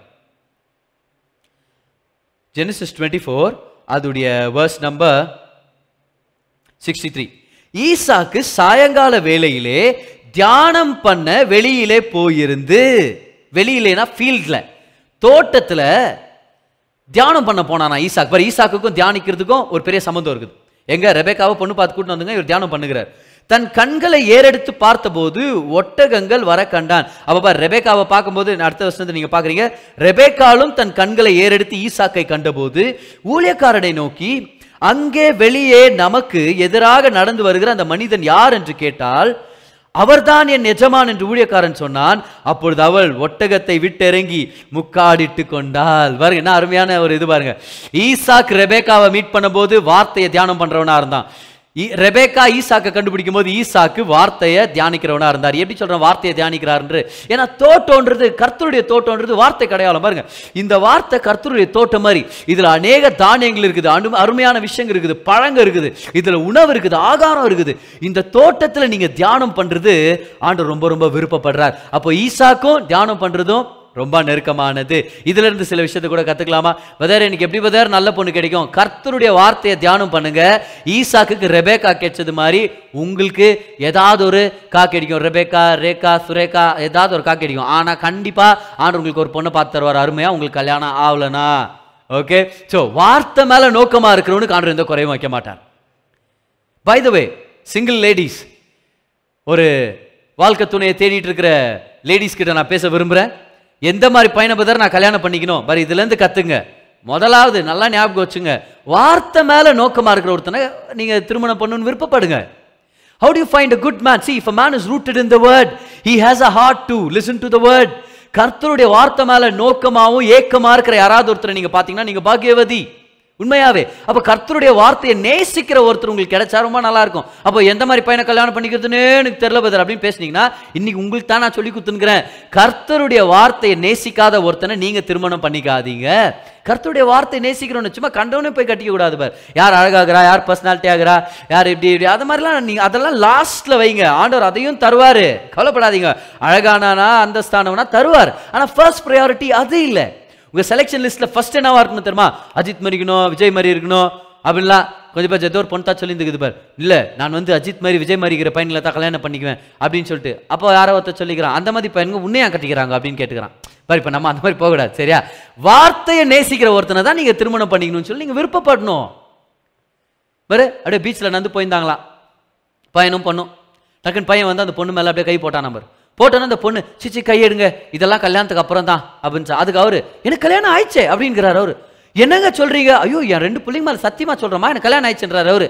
ஜெனசிஸ் டுவெண்ட்டி ஃபோர் அதுடைய verse நம்பர் சிக்ஸ்டி த்ரீ ஈசாக்கு சாயங்கால வேளையிலே தியானம் பண்ண வெளியிலே போயிருந்து வெளியிலேனா ஃபீல்ட்ல தோட்டத்துல தியானம் பண்ண போனானா ஈசாக் பாரு ஈசாக்குக்கும் தியானிக்கிறதுக்கும் ஒரு பெரிய சம்மந்தம் இருக்குது எங்க ரெபேக்காவை பொண்ணு பார்த்து கூட்டிட்டு வந்துங்க இவர் தியானம் பண்ணுகிறார் தன் கண்களை ஏறெடுத்து பார்த்தபோது ஒட்டகங்கள் வர கண்டான் அப்ப பாரு ரெபேக்காவை பார்க்கும்போது அடுத்த வருஷத்தை நீங்க பாக்குறீங்க ரெபேக்காலும் தன் கண்களை ஏறெடுத்து ஈசாக்கை கண்டபோது ஊழியக்காரனை நோக்கி அங்கே வெளியே நமக்கு எதிராக நடந்து வருகிற அந்த மனிதன் யார் என்று கேட்டால் அவர்தான் என் எஜமான் என்று ஊழியக்காரன் சொன்னான் அப்பொழுது அவள் ஒட்டகத்தை விட்டிறங்கி முக்காடிட்டு கொண்டாள் பாருங்க என்ன அருமையான ஒரு இது பாருங்க ஈசாக் ரெபேக்காவை மீட் பண்ணும்போது வார்த்தையை தியானம் பண்றவனா இருந்தான் ஈ- ரெபேக்கா ஈசாக்கை கண்டுபிடிக்கும் போது ஈசாக்கு வார்த்தையை தியானிக்கிறவனா இருந்தார் எப்படி சொல்றேன் வார்த்தையை தியானிக்கிறார் ஏன்னா தோட்டம்ன்றது கர்த்தருடைய தோட்டம்ன்றது வார்த்தை கிடையாது பாருங்க இந்த வார்த்தை கர்த்தருடைய தோட்டம் மாதிரி இதுல அநேக தானியங்கள் இருக்குது அனு அருமையான விஷயங்கள் இருக்குது பழங்க இருக்குது இதுல உணவு இருக்குது ஆகாரம் இருக்குது இந்த தோட்டத்துல நீங்க தியானம் பண்றது ஆண்டு ரொம்ப ரொம்ப விருப்பப்படுறார் அப்போ ஈசாக்கும் தியானம் பண்றதும் ரொம்ப நெருக்கமானது இதுல இருந்து சில விஷயத்தை கூட கத்துக்கலாமா பதர் எனக்கு எப்படி பதர் நல்ல பொண்ணு கிடைக்கும் கர்த்தருடைய வார்த்தையை தியானம் பண்ணுங்க ஈசாக்குக்கு ரெபேக்கா கிடைச்சது மாதிரி உங்களுக்கு ஏதாவது ஒரு கா கிடைக்கும் ரெபேக்கா ரேகா சுரேகா ஏதாவது ஒரு கா கிடைக்கும் ஆனா கண்டிப்பா ஆண்டு உங்களுக்கு ஒரு பொண்ணை பார்த்து தருவார் அருமையா உங்களுக்கு கல்யாணம் ஆகலனா ஓகே சோ வார்த்தை மேல நோக்கமா இருக்கிறவனுக்கு ஆண்டு எந்த குறையும் வைக்க மாட்டார் by the way single ladies ஒரு வாழ்க்கை துணையை தேடிட்டு இருக்கிற லேடிஸ் கிட்ட நான் பேச விரும்புறேன் எந்த மாதிரி பையனை பதர் நான் கல்யாணம் பண்ணிக்கணும் பாரு இதுல இருந்து கத்துங்க முதலாவது நல்லா ஞாபகம் வச்சுங்க வார்த்தை மேல நோக்கமா இருக்கிற ஒருத்தனை நீங்க திருமணம் பண்ணணும்னு விருப்பப்படுங்க How do you find a good man? See, if a man is rooted in the word, he has a heart to listen to the word. கர்த்தருடைய வார்த்தை மேல நோக்கமாவும் ஏக்கமா இருக்கிற யாராவது ஒருத்தரை நீங்க பாத்தீங்கன்னா நீங்க பாக்கியவதி உண்மையாவே அப்ப கர்த்தருடைய வார்த்தையை நேசிக்கிற ஒருத்தர் உங்களுக்கு கிடைச்சா ரொம்ப நல்லா இருக்கும் அப்போ எந்த மாதிரி பையனை கல்யாணம் பண்ணிக்கிறதுன்னு எனக்கு தெரியல பதர் அப்படின்னு பேசுனீங்கன்னா இன்னைக்கு உங்களுக்கு தான் நான் சொல்லி குத்துனுக்கிறேன் கர்த்தருடைய வார்த்தையை நேசிக்காத ஒருத்தனை நீங்க திருமணம் பண்ணிக்காதீங்க கர்த்தருடைய வார்த்தை நேசிக்கிறோன்னு சும்மா கண்டவனே போய் கட்டிக்க கூடாது பார் யார் அழகாகிறா யார் பர்சனாலிட்டி ஆகிறா யார் இப்படி இப்படி அது மாதிரிலாம் நீங்க அதெல்லாம் லாஸ்ட்ல வைங்க ஆண்டவர் அதையும் தருவாரு கவலைப்படாதீங்க அழகானானா அந்தஸ்தானவனா தருவார் ஆனா ஃபர்ஸ்ட் ப்ரையாரிட்டி அது இல்லை உங்க செலெக்ஷன் லிஸ்ட்ல ஃபர்ஸ்ட் என்னவா இருக்கணும் தெரியுமா அஜித் மாதிரி இருக்கணும் விஜய் மாதிரி இருக்கணும் அப்படின்லாம் கொஞ்சம் பேர் ஏதோ ஒரு பொண்ணு தான் சொல்லியிருந்துக்குது பார் இல்ல நான் வந்து அஜித் மாதிரி விஜய் மாதிரி இருக்கிற பையனில் தான் கல்யாணம் பண்ணிக்குவேன் அப்படின்னு சொல்லிட்டு அப்போ யாரோ ஒருத்தர் சொல்லிக்கிறான் அந்த மாதிரி பையனுங்க உன்னையா கட்டிக்கிறாங்க அப்படின்னு கேட்டுக்கிறான் பாரு இப்போ நம்ம அந்த மாதிரி போகக்கூடாது சரியா வார்த்தையை நேசிக்கிற ஒருத்தனை தான் நீங்க திருமணம் பண்ணிக்கணும்னு சொல்லி நீங்க விருப்பப்படணும் பாரு அப்படியே பீச்சில் நந்து போயிருந்தாங்களாம் பையனும் பொண்ணும் டக்குன்னு பையன் வந்து அந்த பொண்ணு மேலே அப்படியே கை போட்டான் நம்பர் போட்டோன்னா அந்த பொண்ணு சிச்சி கை எடுங்க இதெல்லாம் கல்யாணத்துக்கு அப்புறம் தான் அப்படின்னு சொ- அதுக்கு அவரு எனக்கு கல்யாணம் ஆயிடுச்சே அப்படிங்கிறாரு அவரு என்னங்க சொல்றீங்க ஐயோ என் ரெண்டு பிள்ளைங்க மேலே சத்தியமா சொல்றேம்மா எனக்கு கல்யாணம் ஆயிடுச்சுன்றாரு அவரு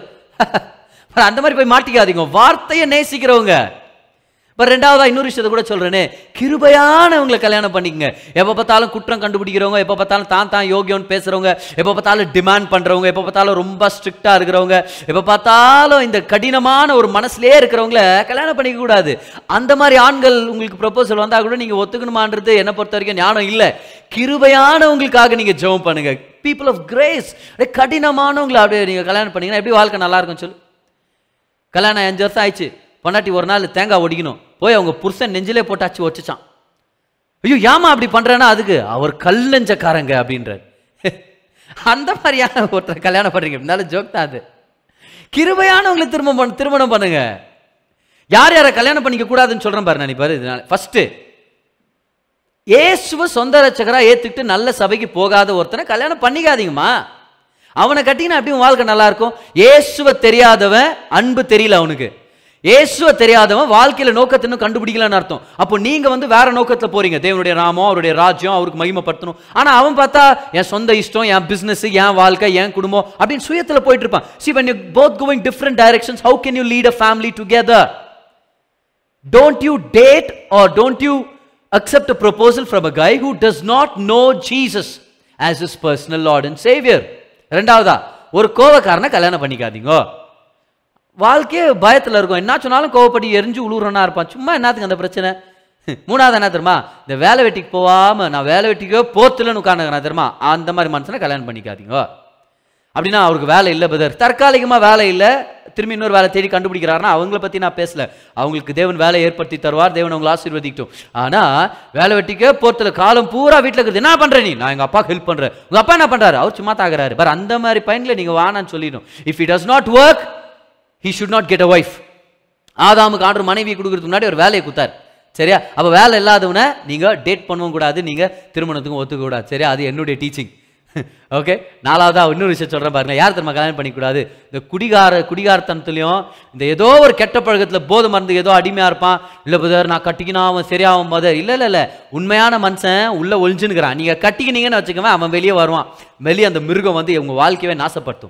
அந்த மாதிரி போய் மாட்டிக்காதீங்க வார்த்தையை நேசிக்கிறவங்க இப்போ ரெண்டாவதா இன்னொரு விஷயத்தை கூட சொல்றேனே கிருபையானவங்களை கல்யாணம் பண்ணிக்கங்க எப்போ பார்த்தாலும் குற்றம் கண்டுபிடிக்கிறவங்க எப்போ பார்த்தாலும் தான் தான் யோகியம்னு பேசுறவங்க எப்போ பார்த்தாலும் டிமாண்ட் பண்றவங்க எப்போ பார்த்தாலும் ரொம்ப ஸ்ட்ரிக்டா இருக்கிறவங்க எப்போ பார்த்தாலும் இந்த கடினமான ஒரு மனசுலயே இருக்கிறவங்கள கல்யாணம் பண்ணிக்க கூடாது அந்த மாதிரி ஆண்கள் உங்களுக்கு ப்ரொபோசல் வந்தா கூட நீங்க ஒத்துக்கணுமான்றது என்னை பொறுத்த வரைக்கும் ஞானம் இல்லை கிருபையானவங்களுக்காக நீங்க ஜெபம் பண்ணுங்க பீப்புள் ஆஃப் கிரேஸ் கடினமானவங்களை அப்படியே நீங்க கல்யாணம் பண்ணீங்கன்னா எப்படி வாழ்க்கை நல்லா இருக்கும் சொல்லு கல்யாணம் அஞ்சு வருஷம் ஆயிடுச்சு பொண்டாட்டி ஒரு நாள் தேங்காய் ஒடிக்கணும் போய் அவங்க புருஷன் நெஞ்சிலே போட்டாச்சு ஒடிச்சான் ஐயோ ஏமா அப்படி பண்றேன்னா அதுக்கு அவர் கல்லஞ்சக்காரங்க அப்படின்றார் அந்த மாதிரியான ஒருத்தர் கல்யாணம் பண்றீங்க இருந்தாலும் ஜோக் தான் அது கிருபையானவங்களை திரும்ப பண்ண திருமணம் பண்ணுங்க யார் யாரை கல்யாணம் பண்ணிக்க கூடாதுன்னு சொல்றேன் பாரு நான் பாரு இதனால ஃபர்ஸ்ட் இயேசுவை சொந்த ரட்சகரா ஏத்துக்கிட்டு நல்ல சபைக்கு போகாத ஒருத்தனை கல்யாணம் பண்ணிக்காதீங்கம்மா அவனை கட்டினா எப்படி உன் வாழ்க்கை நல்லா இருக்கும் இயேசுவை தெரியாதவன் அன்பு தெரியல அவனுக்கு இயேசுவை தெரியாதவன் வாழ்க்கையில நோக்கத்தை இன்னும் கண்டுபிடிக்கலன்னு அர்த்தம் அப்போ நீங்க வந்து வேற நோக்கத்துல போறீங்க தேவனுடைய நாமம் அவருடைய ராஜ்யம் அவருக்கு மகிமைப்படுத்தணும் ஆனா அவன் பார்த்தா என் சொந்த இஷ்டம் என் பிசினஸ் என் வாழ்க்கை என் குடும்பம் அப்படின்னு சுயத்துல போயிட்டு இருப்பான் see when you both going different directions how can you lead a family together don't you date or don't you accept a proposal from a guy who does not know Jesus as his personal Lord and Savior ரெண்டாவதா ஒரு கோவக்காரனை கல்யாணம் பண்ணிக்காதீங்க வாழ்க்கையே பயத்துல இருக்கும் என்ன சொன்னாலும் கோவப்படி எரிஞ்சு உழுவுறனா இருப்பான் சும்மா என்னத்துக்கு அந்த பிரச்சனை மூணாவது என்ன தெரியுமா இந்த வேலை வெட்டிக்கு போகாம நான் வேலை வெட்டிக்கோ போத்துலன்னு உட்காந்துக்கிறேன் தெரியுமா அந்த மாதிரி மனுஷனை கல்யாணம் பண்ணிக்காதீங்க அப்படின்னா அவருக்கு வேலை இல்லை பதர் தற்காலிகமா வேலை இல்லை திரும்பி இன்னொரு வேலை தேடி கண்டுபிடிக்கிறாருன்னா அவங்கள பத்தி நான் பேசல அவங்களுக்கு தேவன் வேலை ஏற்படுத்தி தருவார் தேவன் அவங்களை ஆசீர்வதிக்கட்டும் ஆனா வேலை வெட்டிக்க போறதுல காலம் பூரா வீட்டுல இருக்குது என்ன பண்ற நீ நான் எங்க அப்பாவுக்கு ஹெல்ப் பண்றேன் உங்க அப்பா என்ன பண்றாரு அவர் சும்மா தாக்குறாரு பார் அந்த மாதிரி பையன்ல நீங்க வானான்னு சொல்லிடணும் if it does not work he should not get a wife ஆதாமுக்கு ஆர்டர் மனைவி கொடுக்கறதுக்கு முன்னாடி ஒரு வேலையை கொடுத்தார் சரியா அப்ப வேலை இல்லாதவனை நீங்க டேட் பண்ணவும் கூடாது நீங்க திருமணத்துக்கும் ஒத்துக்க கூடாது சரியா அது என்னுடைய டீச்சிங் ஓகே நாலாவதா இன்னொரு விஷயம் சொல்றேன் பாருங்க யார் தெரியுமா கல்யாணம் பண்ணிக்கூடாது இந்த குடிகார குடிகாரத்தனத்துலையும் இந்த ஏதோ ஒரு கெட்ட பழக்கத்துல போதை மருந்து ஏதோ அடிமையா இருப்பான் இல்ல புதர் நான் கட்டிக்கினா அவன் சரியாகும் போது இல்ல இல்ல இல்ல உண்மையான மனுஷன் உள்ள ஒளிஞ்சுனுக்கிறான் நீங்க கட்டிக்கினீங்கன்னு வச்சுக்கோங்க அவன் வெளியே வருவான் வெளியே அந்த மிருகம் வந்து உங்க வாழ்க்கையவே நாசப்படுத்தும்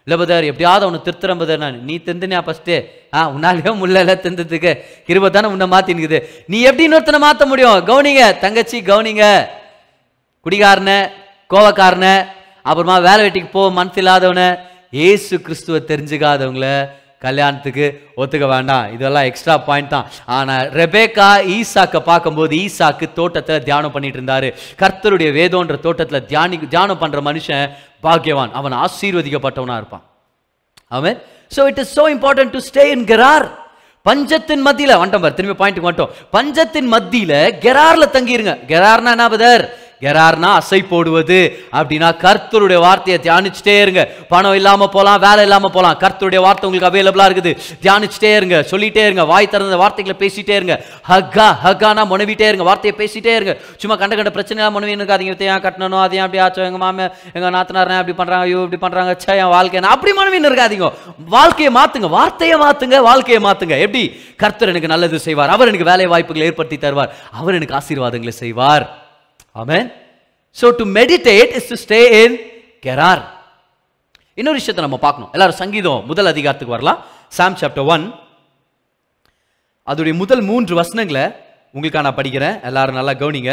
இல்லை பதர் எப்படியாவது அவனை திருத்துறேன் பதர் நான் நீ திந்துனியா ஃபஸ்ட்டு ஆ உன்னாலேயே முள்ளல திந்ததுக்கு கிருப தானே உன்னை மாற்றினுக்குது நீ எப்படி இன்னொருத்தனை மாற்ற முடியும் கவனிங்க தங்கச்சி கவனிங்க குடிகாரன கோவக்காரன அப்புறமா வேலை வெட்டிக்கு போக மனசு இல்லாதவன ஏசு கிறிஸ்துவ தெரிஞ்சுக்காதவங்கள கல்யாணத்துக்கு ஒத்துக்க வேண்டாம் இதெல்லாம் எக்ஸ்ட்ரா பாயிண்ட் தான் ஆனா ரெபேக்கா ஈசாக்க பார்க்கும்போது ஈசாக்கு தோட்டத்தை தியானம் பண்ணிட்டு இருந்தாரு கர்த்தருடைய வேதோன்ற தோட்டத்துல தியானி தியானம் பண்ற மனுஷன் பாக்கியவான் அவன் ஆசீர்வதிக்கப்பட்டவனா இருப்பான் amen so it is so important to stay in Gerar பஞ்சத்தின் மத்தியில வந்துட்டோம் பாரு திரும்பி பாயிண்ட்டுக்கு வந்துட்டோம் பஞ்சத்தின் மத்தியில கெரார்ல தங்கிருங்க கெரார்னா என்ன பதர் கெரார்னா அசை போடுவது அப்படின்னா கர்த்தருடைய வார்த்தையை தியானிச்சுட்டே இருங்க பணம் இல்லாம போலாம் வேலை இல்லாம போலாம் கர்த்தருடைய வார்த்தை உங்களுக்கு அவைலபிளா இருக்குது தியானிச்சுட்டே இருங்க சொல்லிட்டே இருங்க வாய் திறந்த வார்த்தைகளை பேசிட்டே இருங்க ஹக்கா ஹக்கானா முனவிட்டே இருங்க வார்த்தையை பேசிட்டே இருங்க சும்மா கண்ட கண்ட பிரச்சனை முனவி இருக்காதீங்க இதை ஏன் கட்டணும் அது ஏன் அப்படி ஆச்சோ எங்க மாமே எங்க நாத்தனார் அப்படி பண்றாங்க ஐயோ இப்படி பண்றாங்க ச்சே என் வாழ்க்கை என்ன அப்படி மனைவின்னு இருக்காதீங்க வாழ்க்கையை மாத்துங்க வார்த்தையை மாத்துங்க வாழ்க்கையை மாத்துங்க எப்படி கர்த்தர் எனக்கு நல்லது செய்வார் அவர் எனக்கு வேலை வாய்ப்புகளை ஏற்படுத்தி தருவார் அவர் எனக்கு ஆசீர்வாதங்களை செய்வார் ஆமென் so to meditate is to stay in கெரார் இன்னொரு விஷயத்தை நம்ம பார்க்கணும் எல்லாரும் சங்கீதம் முதல் அதிகாரத்துக்கு வரலாம் சாம் சாப்டர் ஒன் அதோடைய முதல் மூன்று வசனங்களை உங்களுக்காக நான் படிக்கிறேன் எல்லாரும் நல்லா கவனிங்க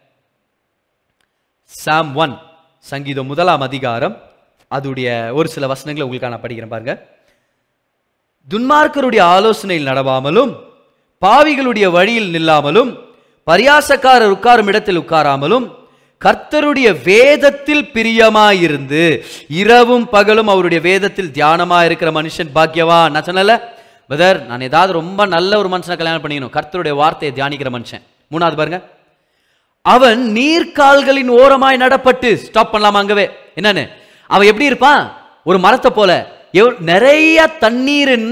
சாம் ஒன் சங்கீதம் முதலாம் அதிகாரம் அதுடைய ஒரு சில வசனங்களை உங்களுக்காக நான் படிக்கிறேன் பாருங்க துன்மார்க்கருடைய ஆலோசனையில் நடவாமலும் பாவிகளுடைய வழியில் நில்லாமலும் பரியாசக்காரர் உட்காரும் இடத்தில் உட்காராமலும் கர்த்தருடைய வேதத்தில் பிரியமாயிருந்து இரவும் பகலும் அவருடைய வேதத்தில் தியானமா இருக்கிற மனுஷன் பாக்கியவான் நான் சொன்னல பதர் நான் ஏதாவது ரொம்ப நல்ல ஒரு மனுஷனை கல்யாணம் பண்ணிக்கணும் கர்த்தருடைய வார்த்தையை தியானிக்கிற மனுஷன் மூணாவது பாருங்க அவன் நீர்க்கால்களின் ஓரமாய் நடப்பட்டு ஸ்டாப் பண்ணலாமா அங்கவே என்னன்னு அவன் எப்படி இருப்பான் ஒரு மரத்தை போல எவ்- நிறைய தண்ணீரின்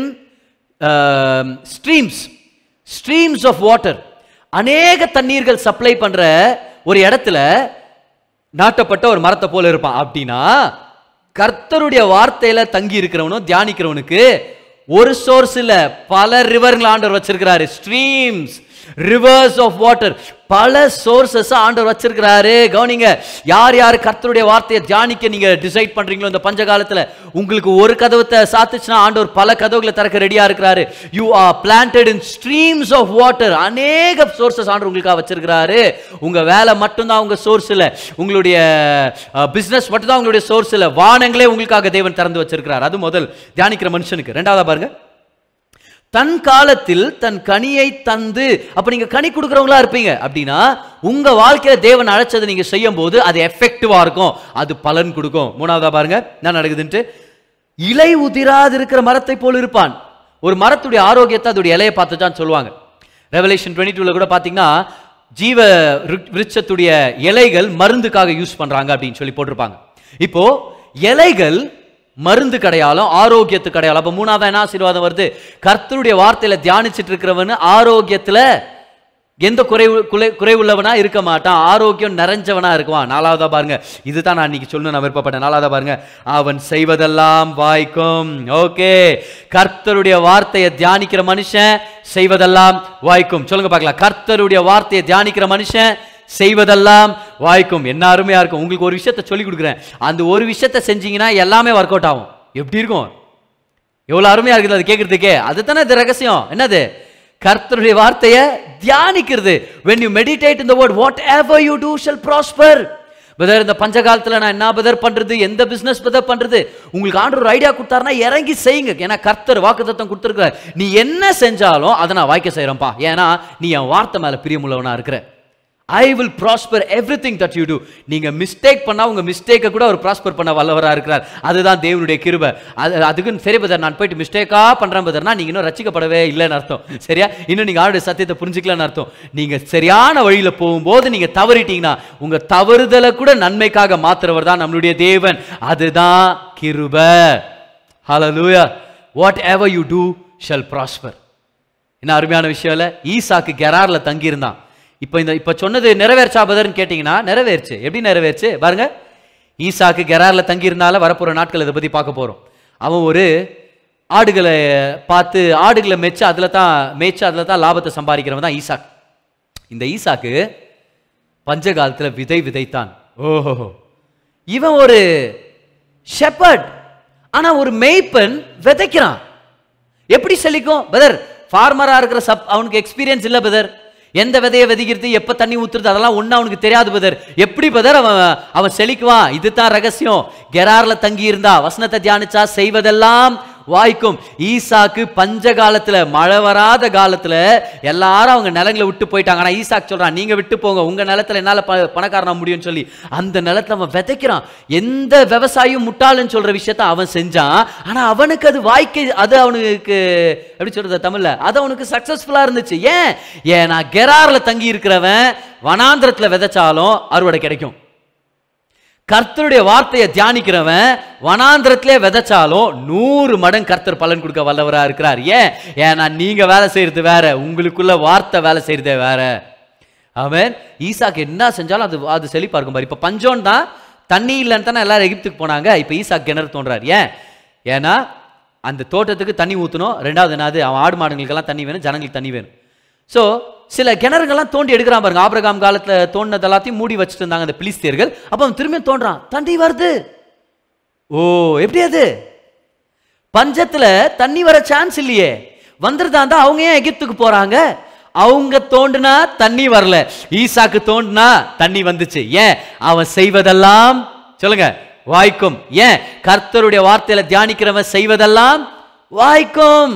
ஸ்ட்ரீம்ஸ் ஸ்ட்ரீம்ஸ் ஆஃப் வாட்டர் அநேக தண்ணீர்கள் சப்ளை பண்ற ஒரு இடத்துல நாட்டப்பட்ட ஒரு மரத்தை போல இருப்பான் அப்படின்னா கர்த்தருடைய வார்த்தையில தங்கி இருக்கிறவனும் தியானிக்கிறவனுக்கு ஒரு சோர்ஸ் இல்ல பல ரிவர்கள் ஆண்டவர் வச்சிருக்கிறாரு ஸ்ட்ரீம்ஸ் ரிவர்ஸ் ஆஃப் வாட்டர் பல சோர்சஸ் ஆண்டவர் வச்சிருக்கிறாரு கவனிங்க யார் யார் கர்த்தருடைய வார்த்தையை தியானிக்க நீங்க டிசைட் பண்றீங்களோ இந்த பஞ்ச காலத்துல உங்களுக்கு ஒரு கதவத்தை சாத்துச்சுன்னா ஆண்டவர் பல கதவுகளை திறக்க ரெடியா இருக்கிறாரு you are planted in streams of water அநேக சோர்சஸ் ஆண்டவர் உங்களுக்காக வச்சிருக்கிறாரு உங்க வேலை மட்டும்தான் உங்க சோர்ஸ் இல்ல உங்களுடைய பிசினஸ் மட்டும்தான் உங்களுடைய சோர்ஸ் இல்ல வானங்களே உங்களுக்காக தேவன் திறந்து வச்சிருக்கிறார் அது முதல் தியானிக்கிற மனுஷனுக்கு ரெண்டாவதா பாருங்க தன் காலத்தில் தன் கனியை தந்து அப்ப நீங்க கனி கொடுக்கறவங்களா இருப்பீங்க அப்படின்னா உங்க வாழ்க்கையில தேவன் அழைச்சதை நீங்க செய்யும் போது அது எஃபெக்டிவா இருக்கும் அது பலன் கொடுக்கும் மூணாவதா பாருங்க என்ன நடக்குதுன்ட்டு இலை உதிராது இருக்கிற மரத்தை போல் இருப்பான் ஒரு மரத்துடைய ஆரோக்கியத்தை அதோடைய இலையை பார்த்து தான் சொல்லுவாங்க ரெவலேஷன் டுவெண்ட்டி டூல கூட பாத்தீங்கன்னா ஜீவ விருட்- விருட்சத்துடைய இலைகள் மருந்துக்காக யூஸ் பண்றாங்க அப்படின்னு சொல்லி போட்டிருப்பாங்க இப்போ இலைகள் மருந்து கடையாலும் ஆரோக்கியத்து கடையாலும் அப்ப மூணாவது என்ன ஆசீர்வாதம் வருது கர்த்தருடைய வார்த்தையில தியானிச்சிட்டு இருக்கிறவன் ஆரோக்கியத்துல எந்த குறைவு குறை குறைவுள்ளவனா இருக்க மாட்டான் ஆரோக்கியம் நிறைஞ்சவனா இருக்குவான் நாலாவதா பாருங்க இதுதான் நான் இன்னைக்கு சொல்லணும் நான் விருப்பப்பட்டேன் நாலாவதா பாருங்க அவன் செய்வதெல்லாம் வாய்க்கும் ஓகே கர்த்தருடைய வார்த்தையை தியானிக்கிற மனுஷன் செய்வதெல்லாம் வாய்க்கும் சொல்லுங்க பார்க்கலாம் கர்த்தருடைய வார்த்தையை தியானிக்கிற மனுஷன் செய்வதெல்லாம் வாய்க்கும் என்ன அருமையா இருக்கும் உங்களுக்கு ஒரு விஷயத்தை சொல்லி கொடுக்குறேன் அந்த ஒரு விஷயத்தை செஞ்சீங்கன்னா எல்லாமே ஒர்க் அவுட் ஆகும் எப்படி இருக்கும் எவ்வளவு அருமையா இருக்குது அது கேட்கறதுக்கே அதுதானே இது ரகசியம் என்னது கர்த்தருடைய வார்த்தையை தியானிக்கிறது when you meditate in the word whatever you do shall prosper பதர் இந்த பஞ்ச காலத்துல நான் என்ன பதர் பண்றது எந்த பிசினஸ் பதர் பண்றது உங்களுக்கு ஆண்டு ஒரு ஐடியா கொடுத்தாருன்னா இறங்கி செய்யுங்க ஏன்னா கர்த்தர் வாக்குத்தத்தம் கொடுத்துருக்காரு நீ என்ன செஞ்சாலும் அதை நான் வாய்க்க செய்யறேன்ப்பா ஏன்னா நீ என் வார்த்தை மேல பிரியமுள்ளவனா இருக்கிற I will prosper everything that you do நீங்க மிஸ்டேக் பண்ணா உங்க மிஸ்டேக்கை கூட அவர் ப்ராஸ்பர் பண்ண வல்லவரா இருக்கிறார் அதுதான் தேவனுடைய கிருபை அது அதுக்குன்னு சரி பதர் நான் போயிட்டு மிஸ்டேக்கா பண்றேன் பதர்னா நீங்க இன்னும் ரசிக்கப்படவே இல்லைன்னு அர்த்தம் சரியா இன்னும் நீங்க ஆளுடைய சத்தியத்தை புரிஞ்சுக்கலன்னு அர்த்தம் நீங்க சரியான வழியில போகும்போது நீங்க தவறிட்டீங்கன்னா உங்க தவறுதலை கூட நன்மைக்காக மாத்துறவர் தான் நம்மளுடைய தேவன் அதுதான் கிருபை hallelujah whatever you do shall prosper என்ன அருமையான விஷயம் இல்ல ஈசாக்கு கெரார்ல தங்கியிருந்தான் இப்போ இந்த இப்போ சொன்னது நிறைவேர்ச்சா பதர்னு கேட்டிங்கன்னா நிறைவேறுச்சு எப்படி நிறைவேறுச்சு பாருங்க ஈசாக்கு கெரார்ல தங்கியிருந்தால வரப்போற நாட்கள் இதை பத்தி பார்க்க போறோம் அவன் ஒரு ஆடுகளை பார்த்து ஆடுகளை மெச்சு அதுல தான் மேய்ச்சு அதுல தான் லாபத்தை சம்பாதிக்கிறவன் தான் ஈசாக் இந்த ஈசாக்கு பஞ்ச காலத்துல விதை விதைத்தான் ஓஹோ இவன் ஒரு ஷெப்பர்ட் ஆனா ஒரு மேய்ப்பன் விதைக்கிறான் எப்படி செழிக்கும் பதர் ஃபார்மரா இருக்கிற சப் அவனுக்கு எக்ஸ்பீரியன்ஸ் இல்ல பதர் எந்த விதையை விதைக்கிறது எப்ப தண்ணி ஊத்துறது அதெல்லாம் ஒண்ணு அவனுக்கு தெரியாது பதர் எப்படி பதர் அவன் அவன் செழிக்குவான் இதுதான் ரகசியம் கெரார்ல தங்கி இருந்தா வசனத்தை தியானிச்சா செய்வதெல்லாம் வாய்க்கும் ஈசாக்கு பஞ்ச காலத்துல மழை வராத காலத்துல எல்லாரும் அவங்க நிலங்களை விட்டு போயிட்டாங்க ஆனா ஈசாக்கு சொல்றான் நீங்க விட்டு போங்க உங்க நிலத்துல என்னால ப- பணக்காரனா முடியும்னு சொல்லி அந்த நிலத்துல அவன் விதைக்கிறான் எந்த விவசாயியும் முட்டாளுன்னு சொல்ற விஷயத்த அவன் செஞ்சான் ஆனா அவனுக்கு அது வாய்க்கை அது அவனுக்கு எப்படி சொல்றது தமிழ்ல அது அவனுக்கு சக்சஸ்ஃபுல்லா இருந்துச்சு ஏன் ஏன்னா கெரார்ல தங்கி இருக்கிறவன் வனாந்திரத்துல விதைச்சாலும் அறுவடை கிடைக்கும் கர்த்தருடைய வார்த்தையை தியானிக்கிறவன் வனாந்திரத்திலே விதைச்சாலும் நூறு மடங்கு கர்த்தர் பலன் கொடுக்க வல்லவரா இருக்கிறார் ஏன் ஏன்னா நீங்க வேலை செய்யறது வேற உங்களுக்குள்ள வார்த்தை வேலை செய்யறதே வேற அவன் ஈசாக்கு என்ன செஞ்சாலும் அது அது செழிப்பா இருக்கும் பாரு இப்ப பஞ்சம் தான் தண்ணி இல்லைன்னு தானே எல்லாரும் எகிப்துக்கு போனாங்க இப்ப ஈசாக்கு கிணறு தோன்றார் ஏன் ஏன்னா அந்த தோட்டத்துக்கு தண்ணி ஊற்றணும் ரெண்டாவது என்னது அவன் ஆடு மாடுங்களுக்கெல்லாம் தண்ணி வேணும் ஜனங்களுக்கு தண்ணி வேணும் ஸோ சில கிணறுகள்லாம் தோண்டி எடுக்கிறான் பாருங்க ஆபிரகாம் காலத்துல தோண்டினது எல்லாத்தையும் மூடி வச்சுட்டு இருந்தாங்க அந்த பிலிஸ்தியர்கள் அப்போ அவன் திரும்பி தோன்றான் தண்ணி வருது ஓ எப்படி அது பஞ்சத்துல தண்ணி வர சான்ஸ் இல்லையே வந்துருதா இருந்தா அவங்க ஏன் எகிப்துக்கு போறாங்க அவங்க தோண்டுனா தண்ணி வரல ஈசாக்கு தோண்டுனா தண்ணி வந்துச்சு ஏன் அவன் செய்வதெல்லாம் சொல்லுங்க வாய்க்கும் ஏன் கர்த்தருடைய வார்த்தையில தியானிக்கிறவன் செய்வதெல்லாம் வாய்க்கும்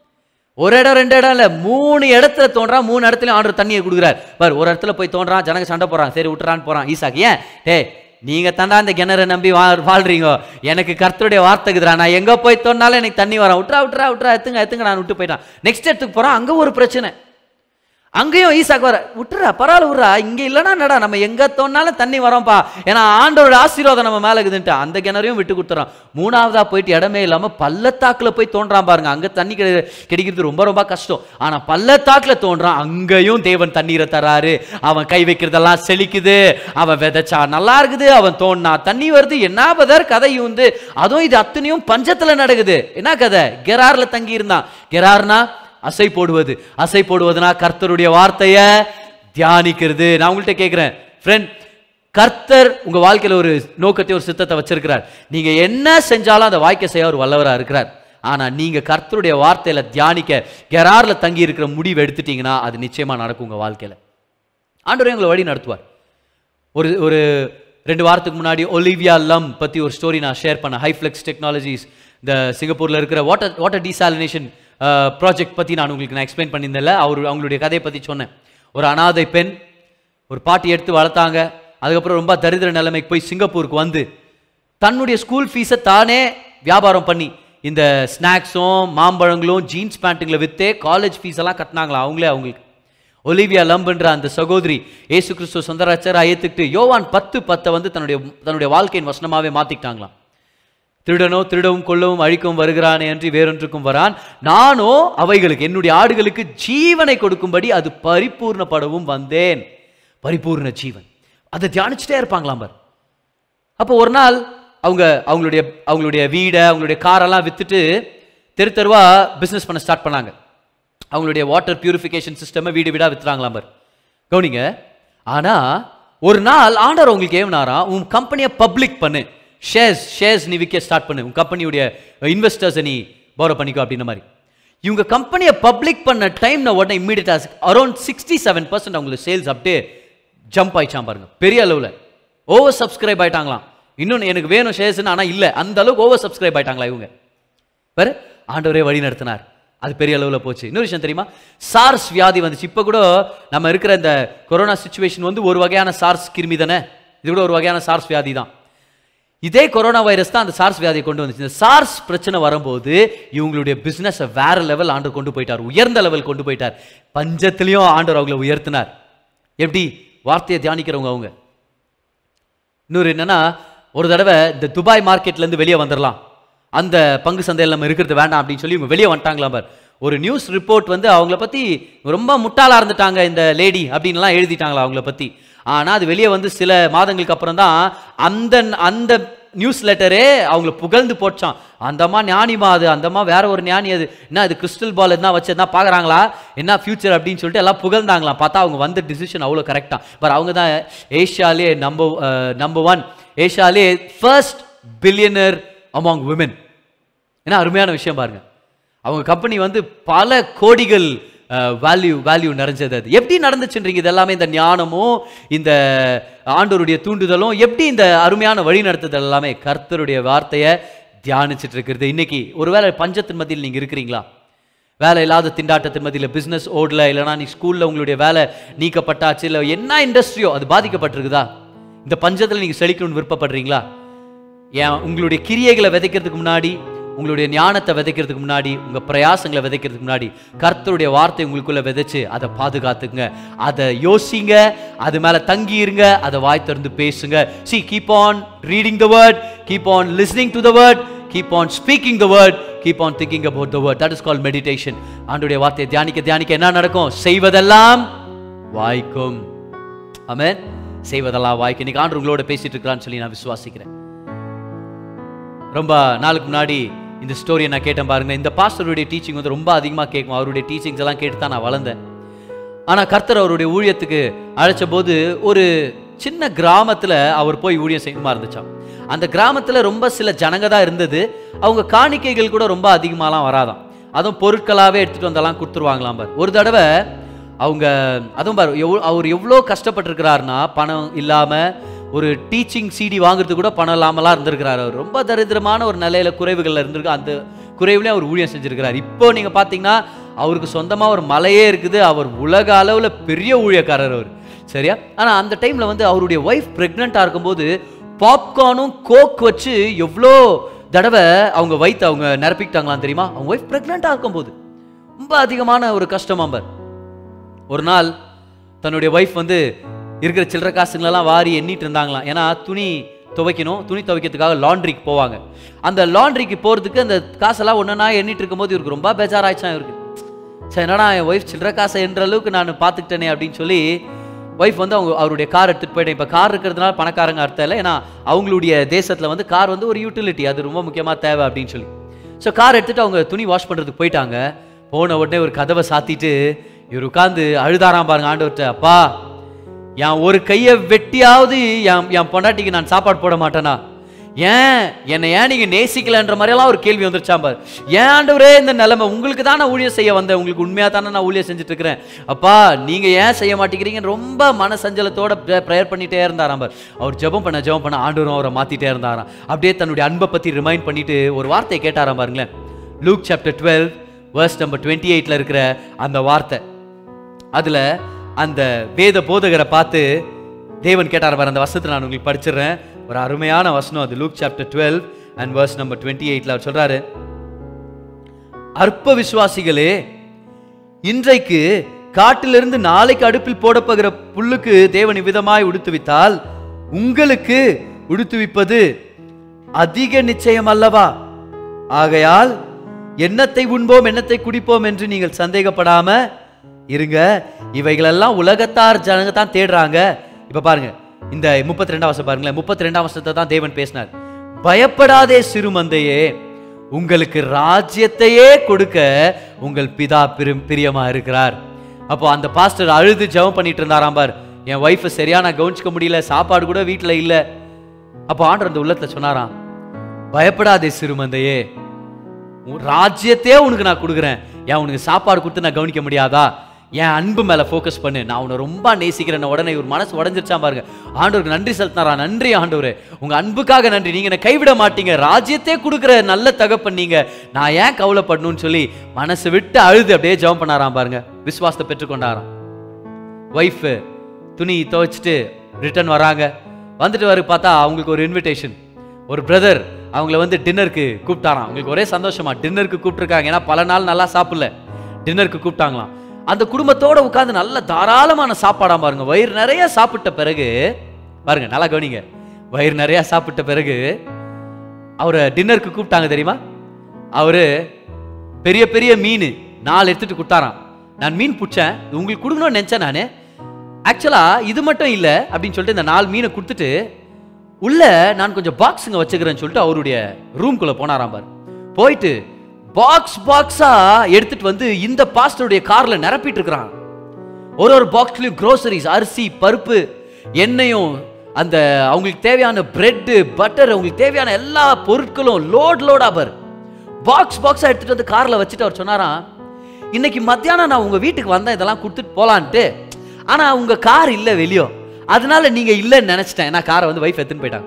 ஒரு இடம் ரெண்டு இடம் இல்ல மூணு இடத்துல தோன்றான் மூணு இடத்துல ஆண்டர் தண்ணியை கொடுக்குறார் பாரு ஒரு இடத்துல போய் தோன்றான் ஜனங்க சண்டை போறான் சரி விட்டுறான்னு போறான் ஈசாக்கு ஏன் டேய் நீங்க தாண்டா அந்த கிணறை நம்பி வா வாழ்றீங்க எனக்கு கர்த்தருடைய வார்த்தைக்குதுரா நான் எங்க போய் தோணாலும் எனக்கு தண்ணி வரும் விட்றா விட்றா விட்றா எத்துங்க எத்துங்க நான் விட்டு போயிட்டான் நெக்ஸ்ட் இடத்துக்கு போறான் அங்க ஒரு பிரச்சனை அங்கேயும் ஈசாக்கு வர விட்டுறா பரவாயில்ல விட்றா இங்க இல்லைன்னா நடா நம்ம எங்க தோணாலும் தண்ணி வரோம்ப்பா ஏன்னா ஆண்டோட ஆசீர்வாதம் நம்ம மேல இருக்குதுன்ட்டு அந்த கிணறையும் விட்டு கொடுத்துறான் மூணாவதா போயிட்டு இடமே இல்லாம பள்ளத்தாக்குல போய் தோன்றான் பாருங்க அங்க தண்ணி கிடை- கிடைக்கிறது ரொம்ப ரொம்ப கஷ்டம் ஆனா பள்ளத்தாக்குல தோன்றான் அங்கேயும் தேவன் தண்ணீரை தராரு அவன் கை வைக்கிறதெல்லாம் செழிக்குது அவன் விதைச்சா நல்லா இருக்குது அவன் தோண்டினா தண்ணி வருது என்ன பதர் கதை வந்து அதுவும் இது அத்தனையும் பஞ்சத்துல நடக்குது என்ன கதை கெரார்ல தங்கி இருந்தான் கெரார்னா அசை போடுவது அசை போடுவதுனா கர்த்தருடைய வார்த்தைய தியானிக்கிறது நான் உங்கள்கிட்ட கேட்கிறேன் ஃப்ரெண்ட் கர்த்தர் உங்க வாழ்க்கையில ஒரு நோக்கத்தை ஒரு சித்தத்தை வச்சிருக்கிறார் நீங்க என்ன செஞ்சாலும் அந்த வாய்க்க செய்ய ஒரு வல்லவரா இருக்கிறார் ஆனா நீங்க கர்த்தருடைய வார்த்தையில தியானிக்க கெரார்ல தங்கி இருக்கிற முடிவு எடுத்துட்டீங்கன்னா அது நிச்சயமா நடக்கும் உங்க வாழ்க்கையில ஆண்டவர் எங்களை வழி நடத்துவார் ஒரு ஒரு ரெண்டு வாரத்துக்கு முன்னாடி ஒலிவியா லம் பற்றி ஒரு ஸ்டோரி நான் ஷேர் பண்ணேன் ஹைஃப்ளெக்ஸ் டெக்னாலஜிஸ் இந்த சிங்கப்பூரில் இருக்கிற வாட்டர் வாட்டர் டீசாலினேஷன் ப்ராஜெக்ட் பற்றி நான் உங்களுக்கு நான் எக்ஸ்பிளைன் பண்ணியிருந்தேன்ல அவர் அவங்களுடைய கதையை பற்றி சொன்னேன் ஒரு அனாதை பெண் ஒரு பாட்டி எடுத்து வளர்த்தாங்க அதுக்கப்புறம் ரொம்ப தரித்திர நிலைமைக்கு போய் சிங்கப்பூருக்கு வந்து தன்னுடைய ஸ்கூல் ஃபீஸை தானே வியாபாரம் பண்ணி இந்த ஸ்நாக்ஸும் மாம்பழங்களும் ஜீன்ஸ் பேண்ட்டுங்களை விற்றே காலேஜ் ஃபீஸ் எல்லாம் கட்டினாங்களா அவங்களே அவங்களுக்கு ஒலிவியா லம்புன்ற அந்த சகோதரி ஏசு கிறிஸ்துவ சொந்தராச்சரா ஏத்துக்கிட்டு யோவான் பத்து பத்தை வந்து தன்னுடைய தன்னுடைய வாழ்க்கையின் வசனமாவே மாத்திக்கிட்டாங்களாம் திருடனோ திருடவும் கொல்லவும் அழிக்கவும் வருகிறானே அன்றி வேறொன்றுக்கும் வரான் நானோ அவைகளுக்கு என்னுடைய ஆடுகளுக்கு ஜீவனை கொடுக்கும்படி அது பரிபூர்ணப்படவும் வந்தேன் பரிபூர்ண ஜீவன் அதை தியானிச்சுட்டே இருப்பாங்களாம் பார் அப்போ ஒரு நாள் அவங்க அவங்களுடைய அவங்களுடைய வீடை அவங்களுடைய காரெல்லாம் வித்துட்டு தெரு தெருவா பிஸ்னஸ் பண்ண ஸ்டார்ட் பண்ணாங்க அவங்களுடைய வாட்டர் பியூரிஃபிகேஷன் சிஸ்டமை வீடு வீடா வித்துறாங்களாம் பார் கவனிங்க ஆனா ஒரு நாள் ஆண்டவர் உங்களுக்கு ஏவனாராம் உன் கம்பெனியை பப்ளிக் பண்ணு ஷேர்ஸ் ஷேர்ஸ் நீ விற்க ஸ்டார்ட் பண்ணு உன் கம்பெனியுடைய இன்வெஸ்டர்ஸை நீ போரோ பண்ணிக்கோ அப்படின்ற மாதிரி இவங்க கம்பெனியை பப்ளிக் பண்ண டைம் நான் உடனே இம்மீடியட்டாக அரௌண்ட் சிக்ஸ்டி செவன் பர்சன்ட் அவங்களுக்கு சேல்ஸ் அப்படியே ஜம்ப் ஆயிடுச்சாம் பாருங்க பெரிய அளவில் ஓவர் சப்ஸ்கிரைப் ஆயிட்டாங்களாம் இன்னொன்று எனக்கு வேணும் ஷேர்ஸ்னு ஆனால் இல்லை அந்த அளவுக்கு ஓவர் சப்ஸ்கிரைப் ஆயிட்டாங்களா இவங்க பாரு ஆண்டவரே வழி நடத்தினார் அது பெரிய அளவில் போச்சு இன்னொரு விஷயம் தெரியுமா சார்ஸ் வியாதி வந்துச்சு இப்போ கூட நம்ம இருக்கிற இந்த கொரோனா சுச்சுவேஷன் வந்து ஒரு வகையான சார்ஸ் கிருமி தானே இது கூட ஒரு வகையான சார்ஸ் வியாதி தான் இதே கொரோனா வைரஸ் தான் அந்த சார்ஸ் வியாதியை கொண்டு வந்துச்சு இந்த சார்ஸ் பிரச்சனை வரும்போது இவங்களுடைய பிசினஸை வேற லெவல் ஆண்டவர் கொண்டு போயிட்டார் உயர்ந்த லெவல் கொண்டு போயிட்டார் பஞ்சத்திலையும் ஆண்டவர் அவங்களை உயர்த்தினார் எப்படி வார்த்தையை தியானிக்கிறவங்க அவங்க இன்னொரு என்னன்னா ஒரு தடவை இந்த துபாய் மார்க்கெட்ல இருந்து வெளியே வந்துடலாம் அந்த பங்கு சந்தையில் நம்ம இருக்கிறது வேண்டாம் அப்படின்னு சொல்லி இவங்க வெளியே வந்துட்டாங்களாம் பார் ஒரு நியூஸ் ரிப்போர்ட் வந்து அவங்கள பத்தி ரொம்ப முட்டாளா இருந்துட்டாங்க இந்த லேடி அப்படின்லாம் எழுதிட்டாங்களா அவங்கள பத்தி ஆனா அது வெளியே வந்து சில மாதங்களுக்கு அப்புறம் தான் அந்த அந்த நியூஸ் லெட்டரே அவங்கள புகழ்ந்து போச்சான் அந்தம்மா ஞானிமா அது அந்தம்மா வேற ஒரு ஞானி அது என்ன அது கிறிஸ்டல் பால் என்ன வச்சு என்ன பார்க்குறாங்களா என்ன ஃபியூச்சர் அப்படின்னு சொல்லிட்டு எல்லாம் புகழ்ந்தாங்களாம் பார்த்தா அவங்க வந்த டிசிஷன் அவ்வளோ கரெக்டாக பட் அவங்க தான் ஏஷியாலே நம்பர் நம்பர் ஒன் ஏஷியாலே ஃபர்ஸ்ட் பில்லியனர் அமாங் விமன் ஏன்னா அருமையான விஷயம் பாருங்க அவங்க கம்பெனி வந்து பல கோடிகள் வேல்யூ வேல்யூ நிறைஞ்சது அது எப்படி நடந்துச்சுன்றீங்க இது எல்லாமே இந்த ஞானமும் இந்த ஆண்டவருடைய தூண்டுதலும் எப்படி இந்த அருமையான வழி நடத்துதல் எல்லாமே கர்த்தருடைய வார்த்தையை தியானிச்சுட்டு இருக்கிறது இன்னைக்கு ஒருவேளை பஞ்சத்தின் மத்தியில் நீங்க இருக்கிறீங்களா வேலை இல்லாத திண்டாட்டத்தின் மத்தியில் பிஸ்னஸ் ஓடல இல்லைனா நீ ஸ்கூலில் உங்களுடைய வேலை நீக்கப்பட்டாச்சு இல்லை என்ன இண்டஸ்ட்ரியோ அது பாதிக்கப்பட்டிருக்குதா இந்த பஞ்சத்தில் நீங்கள் செழிக்கணும்னு விருப்பப்படுறீங்களா ஏன் உங்களுடைய கிரியைகளை விதைக்கிறதுக்கு முன்னாடி உங்களுடைய ஞானத்தை விதைக்கிறதுக்கு முன்னாடி உங்க பிரயாசங்களை விதைக்கிறதுக்கு முன்னாடி கர்த்தருடைய வார்த்தை உங்களுக்குள்ள விதைச்சு அதை பாதுகாத்துங்க அதை யோசிங்க அது மேல தங்கி இருங்க அதை வாய் திறந்து பேசுங்க see keep on reading the word keep on listening to the word keep on speaking the word keep on thinking about the word that is call meditation ஆண்டுடைய வார்த்தையை தியானிக்க தியானிக்க என்ன நடக்கும் செய்வதெல்லாம் வாய்க்கும் ஆமென் செய்வதெல்லாம் வாய்க்கு இன்னைக்கு ஆண்டு உங்களோட பேசிட்டு இருக்கிறான்னு சொல்லி நான் விசுவாசிக்கிறேன் ரொம்ப நாளுக்கு முன்னாடி இந்த ஸ்டோரியை நான் கேட்டேன் பாருங்க இந்த பாஸ்டருடைய டீச்சிங் வந்து ரொம்ப அதிகமாக கேட்கும் அவருடைய டீச்சிங்ஸ் எல்லாம் கேட்டு தான் நான் வளர்ந்தேன் ஆனால் கர்த்தர் அவருடைய ஊழியத்துக்கு அழைச்ச போது ஒரு சின்ன கிராமத்தில் அவர் போய் ஊழியம் செய்யணுமா இருந்துச்சாம் அந்த கிராமத்தில் ரொம்ப சில ஜனங்க தான் இருந்தது அவங்க காணிக்கைகள் கூட ரொம்ப அதிகமாலாம் வராதாம் அதுவும் பொருட்களாகவே எடுத்துகிட்டு வந்தெல்லாம் கொடுத்துருவாங்களாம் பார் ஒரு தடவை அவங்க அதுவும் பாரு எவ்வளோ அவர் எவ்வளோ கஷ்டப்பட்டிருக்கிறாருன்னா பணம் இல்லாமல் ஒரு டீச்சிங் சிடி வாங்குறதுக்கு கூட பணம் இல்லாமலாம் இருந்திருக்கிறார் அவர் ரொம்ப தரித்திரமான ஒரு நிலையில குறைவுகளில் இருந்திருக்கு அந்த குறைவுலையும் அவர் ஊழியம் செஞ்சிருக்கிறார் இப்போ நீங்கள் பார்த்தீங்கன்னா அவருக்கு சொந்தமாக ஒரு மலையே இருக்குது அவர் உலக அளவில் பெரிய ஊழியக்காரர் அவர் சரியா ஆனால் அந்த டைமில் வந்து அவருடைய ஒய்ஃப் ப்ரெக்னெண்ட்டாக இருக்கும்போது பாப்கார்னும் கோக் வச்சு எவ்வளோ தடவை அவங்க வயிற்று அவங்க நிரப்பிக்கிட்டாங்களாம் தெரியுமா அவங்க ஒய்ஃப் ப்ரெக்னெண்ட்டாக இருக்கும்போது ரொம்ப அதிகமான ஒரு கஷ்டமாம்பர் ஒரு நாள் தன்னுடைய ஒய்ஃப் வந்து இருக்கிற சில்லற காசுங்களெல்லாம் வாரி எண்ணிட்டு இருந்தாங்களாம் ஏன்னா துணி துவைக்கணும் துணி துவைக்கிறதுக்காக லாண்ட்ரிக்கு போவாங்க அந்த லாண்ட்ரிக்கு போகிறதுக்கு அந்த காசெல்லாம் ஒன்றா எண்ணிட்டு இருக்கும்போது இவருக்கு ரொம்ப பேஜாராயிடுச்சான் இவருக்கு சரி என்னடா என் ஒய்ஃப் சில்லற காசை என்ற அளவுக்கு நான் பார்த்துக்கிட்டேனே அப்படின்னு சொல்லி ஒய்ஃப் வந்து அவங்க அவருடைய கார் எடுத்துகிட்டு போயிட்டேன் இப்போ கார் இருக்கிறதுனால பணக்காரங்க அர்த்தம் இல்லை ஏன்னா அவங்களுடைய தேசத்தில் வந்து கார் வந்து ஒரு யூட்டிலிட்டி அது ரொம்ப முக்கியமாக தேவை அப்படின்னு சொல்லி ஸோ கார் எடுத்துகிட்டு அவங்க துணி வாஷ் பண்ணுறதுக்கு போயிட்டாங்க போன உடனே ஒரு கதவை சாத்திட்டு இவர் உட்காந்து அழுதாராம் பாருங்க ஆண்டவர்கிட்ட அப்பா என் ஒரு கையை வெட்டியாவது என் என் பொண்டாட்டிக்கு நான் சாப்பாடு போட மாட்டேனா ஏன் என்னை ஏன் நீங்க நேசிக்கலன்ற மாதிரியெல்லாம் ஒரு கேள்வி வந்துருச்சாம் பாரு ஏன் ஆண்டவரே இந்த நிலைமை உங்களுக்கு தான் நான் ஊழியம் செய்ய வந்தேன் உங்களுக்கு உண்மையா தானே நான் ஊழியம் செஞ்சுட்டு இருக்கிறேன் அப்பா நீங்க ஏன் செய்ய மாட்டேங்கிறீங்கன்னு ரொம்ப மனசஞ்சலத்தோட ப்ரேயர் பண்ணிட்டே இருந்தாராம் பார் அவர் ஜெபம் பண்ண ஜெபம் பண்ண ஆண்டவரும் அவரை மாத்திட்டே இருந்தாராம் அப்படியே தன்னுடைய அன்பை பத்தி ரிமைண்ட் பண்ணிட்டு ஒரு வார்த்தையை கேட்டாராம் பாருங்களேன் Luke chapter twelve verse number twenty எயிட்ல இருக்கிற அந்த வார்த்தை அதுல அந்த வேத போதகரை பார்த்து தேவன் கேட்டார் பாரு அந்த வசனத்தை நான் உங்களுக்கு படிச்சிடுறேன் ஒரு அருமையான வசனம் அது Luke chapter twelve and verse number twenty எயிட்ல அவர் சொல்றாரு அற்ப விசுவாசிகளே இன்றைக்கு காட்டிலிருந்து நாளைக்கு அடுப்பில் போடப்போகிற புல்லுக்கு தேவன் இவ்விதமாய் உடுத்துவித்தால் உங்களுக்கு உடுத்துவிப்பது அதிக நிச்சயம் அல்லவா ஆகையால் எண்ணத்தை உண்போம் எண்ணத்தை குடிப்போம் என்று நீங்கள் சந்தேகப்படாம இருங்க இவைகளெல்லாம் உலகத்தார் ஜனங்க தான் தேடுறாங்க இப்ப பாருங்க இந்த முப்பத்தி ரெண்டாம் வருஷம் பாருங்களேன் முப்பத்தி ரெண்டாம் வருஷத்தை தான் தேவன் பேசினார் பயப்படாதே சிறுமந்தையே உங்களுக்கு ராஜ்யத்தையே கொடுக்க உங்கள் பிதா பிரி- பிரியமா இருக்கிறார் அப்போ அந்த பாஸ்டர் அழுது ஜெபம் பண்ணிட்டு இருந்தாராம் பார் என் ஒய்ஃபை சரியா நான் கவனிச்சுக்க முடியல சாப்பாடு கூட வீட்டில் இல்லை அப்போ ஆண்டர் அந்த உள்ளத்துல சொன்னாராம் பயப்படாதே சிறுமந்தையே உன் ராஜ்யத்தையே உனக்கு நான் கொடுக்குறேன் ஏன் உனக்கு சாப்பாடு கொடுத்து நான் கவனிக்க முடியாதா என் அன்பு மேல ஃபோக்கஸ் பண்ணு நான் உன்னை ரொம்ப நேசிக்கிறேன் உடனே ஒரு மனசு உடஞ்சிருச்சான் பாருங்க ஆண்டவருக்கு நன்றி செலுத்தினாரா நன்றி ஆண்டவரே உங்க அன்புக்காக நன்றி நீங்க என்னை கைவிட மாட்டீங்க ராஜ்யத்தையே கொடுக்குற நல்ல தகப்பன் நீங்க நான் ஏன் கவலைப்படணும்னு சொல்லி மனசு விட்டு அழுது அப்படியே ஜெபம் பண்ணாராம் பாருங்க விசுவாசத்தை பெற்றுக்கொண்டாராம் ஒய்ஃபு துணி துவைச்சிட்டு ரிட்டர்ன் வராங்க வந்துட்டு வர பார்த்தா அவங்களுக்கு ஒரு இன்விடேஷன் ஒரு பிரதர் அவங்கள வந்து டின்னருக்கு கூப்பிட்டாராம் அவங்களுக்கு ஒரே சந்தோஷமா டின்னருக்கு கூப்பிட்டுருக்காங்க ஏன்னா பல நாள் நல்லா சாப்பிடல டின்னருக்கு கூப்பிட்டாங்களாம் அந்த குடும்பத்தோட உட்கார்ந்து நல்ல தாராளமான சாப்பாடா பாருங்க வயிறு நிறைய சாப்பிட்ட பிறகு பாருங்க நல்லா கவனிங்க வயிறு நிறைய சாப்பிட்ட பிறகு அவரை டின்னருக்கு கூப்பிட்டாங்க தெரியுமா அவரு பெரிய பெரிய மீன் நாலு எடுத்துட்டு கொடுத்தாராம் நான் மீன் பிடிச்சேன் இது உங்களுக்கு கொடுக்கணும்னு நினைச்சேன் நான் ஆக்சுவலா இது மட்டும் இல்லை அப்படின்னு சொல்லிட்டு இந்த நாலு மீனை கொடுத்துட்டு உள்ள நான் கொஞ்சம் பாக்ஸுங்க வச்சுக்கிறேன்னு சொல்லிட்டு அவருடைய ரூம்குள்ள போனாராம் பாரு போயிட்டு பாக்ஸ் பாக்ஸா எடுத்துட்டு வந்து இந்த பாஸ்டருடைய கார்ல நிரப்பிட்டு இருக்கிறான் ஒரு ஒரு பாக்ஸ்லயும் க்ரோசரிஸ் அரிசி பருப்பு எண்ணெயும் அந்த அவங்களுக்கு தேவையான பிரெட்டு பட்டர் அவங்களுக்கு தேவையான எல்லா பொருட்களும் லோட் லோடா பார் பாக்ஸ் பாக்ஸா எடுத்துட்டு வந்து கார்ல வச்சுட்டு அவர் சொன்னாராம் இன்னைக்கு மத்தியானம் நான் உங்க வீட்டுக்கு வந்தேன் இதெல்லாம் கொடுத்துட்டு போலான்ட்டு ஆனா உங்க கார் இல்ல வெளியோ அதனால நீங்க இல்லைன்னு நினைச்சிட்டேன் நான் காரை வந்து வைஃப் எடுத்துன்னு போயிட்டாங்க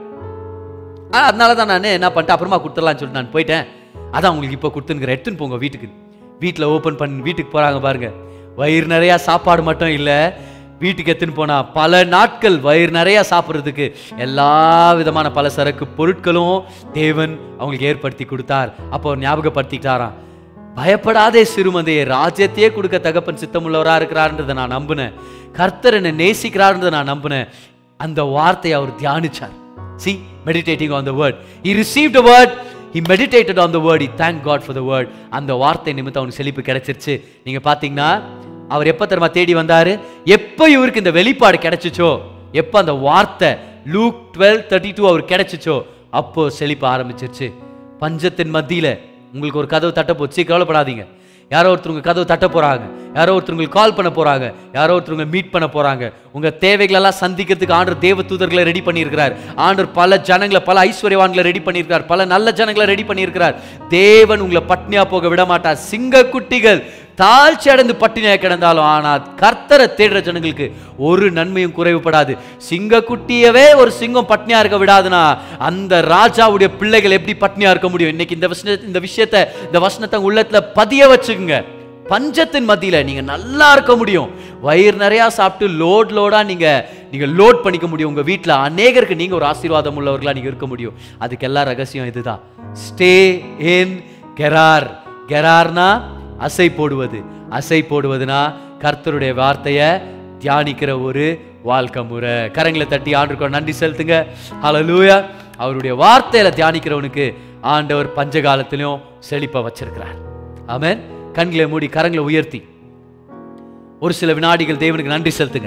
ஆ, அதனால தான் நான் என்ன பண்ணிட்டேன் அப்புறமா கொடுத்துடலாம்னு சொல்லிட்டு நான் போயிட்டேன் அதான் உங்களுக்கு இப்போ கொடுத்துனுக்கிறேன் எடுத்துன்னு போங்க வீட்டுக்கு வீட்டில் ஓப்பன் பண்ணி வீட்டுக்கு போகிறாங்க பாருங்க வயிறு நிறையா சாப்பாடு மட்டும் இல்லை வீட்டுக்கு எடுத்துன்னு போனா பல நாட்கள் வயிறு நிறையா சாப்பிட்றதுக்கு எல்லா விதமான பல சரக்கு பொருட்களும் தேவன் அவங்களுக்கு ஏற்படுத்தி கொடுத்தார் அப்போ அவர் ஞாபகப்படுத்திட்டாராம் பயப்படாதே சிறுமந்தையே ராஜ்யத்தையே கொடுக்க தகப்பன் சித்தமுள்ளவரா இருக்கிறார்ன்றதை நான் நம்பினேன் கர்த்தர் என்னை நேசிக்கிறார்ன்றதை நான் நம்பினேன் அந்த வார்த்தையை அவர் தியானிச்சார் see meditating on the word he received a word he meditated on the word he thanked god for the word அந்த வார்த்தை நிமித்தம் அவனுக்கு செழிப்பு கிடைச்சிருச்சு நீங்க பாத்தீங்கன்னா அவர் எப்ப தெரியுமா தேடி வந்தாரு எப்ப இவருக்கு இந்த வெளிப்பாடு கிடைச்சிச்சோ எப்ப அந்த வார்த்தை லூக் டுவெல் தேர்ட்டி டூ அவர் கிடைச்சிச்சோ அப்போ செழிப்பு ஆரம்பிச்சிருச்சு பஞ்சத்தின் மத்தியில உங்களுக்கு ஒரு கதவு தட்ட போச்சு கவலைப்படாதீங்க யாரோ ஒருத்தவங்க கதவு தட்ட போறாங்க யாரோ ஒருத்தவங்களுக்கு கால் பண்ண போறாங்க யாரோ ஒருத்தவங்க மீட் பண்ண போறாங்க உங்க தேவைகளெல்லாம் சந்திக்கிறதுக்கு ஆண்டர் தேவ தூதர்களை ரெடி பண்ணியிருக்கிறார் ஆண்டர் பல ஜனங்களை பல ஐஸ்வர்யவான்களை ரெடி பண்ணியிருக்கார் பல நல்ல ஜனங்களை ரெடி பண்ணியிருக்கிறார் தேவன் உங்களை பட்னியா போக விட மாட்டார் சிங்க குட்டிகள் தாழ்ச்சி அடைந்து பட்டினியா கிடந்தாலும் ஆனால் கர்த்தரை தேடுற ஜனங்களுக்கு ஒரு நன்மையும் குறைவுபடாது சிங்க குட்டியவே ஒரு சிங்கம் பட்னியா இருக்க விடாதுன்னா அந்த ராஜாவுடைய பிள்ளைகள் எப்படி பட்னியா இருக்க முடியும் இன்னைக்கு இந்த விஷய இந்த விஷயத்தை இந்த வசனத்தை உங்க உள்ளத்துல பதிய வச்சுக்குங்க பஞ்சத்தின் மத்தியில நீங்க நல்லா இருக்க முடியும் வயிறு நிறைய சாப்பிட்டு லோட் லோடா நீங்க நீங்க லோட் பண்ணிக்க முடியும் உங்க வீட்ல அநேகருக்கு நீங்க ஒரு ஆசீர்வாதம் உள்ளவர்களா நீங்க இருக்க முடியும் அதுக்கு எல்லா ரகசியம் இதுதான் ஸ்டே இன் கெரார் கெரார்னா அசை போடுவது அசை போடுவதுனா கர்த்தருடைய வார்த்தையை தியானிக்கிற ஒரு வாழ்க்கை முறை கரங்களை தட்டி ஆண்டுக்கோ நன்றி செலுத்துங்க ஹalleluya அவருடைய வார்த்தையில தியானிக்கிறவனுக்கு ஆண்டவர் பஞ்ச காலத்திலும் செழிப்ப வச்சிருக்கிறார் ஆமென் கண்களை மூடி கரங்களை உயர்த்தி ஒரு சில வினாடிகள் தேவனுக்கு நன்றி செலுத்துங்க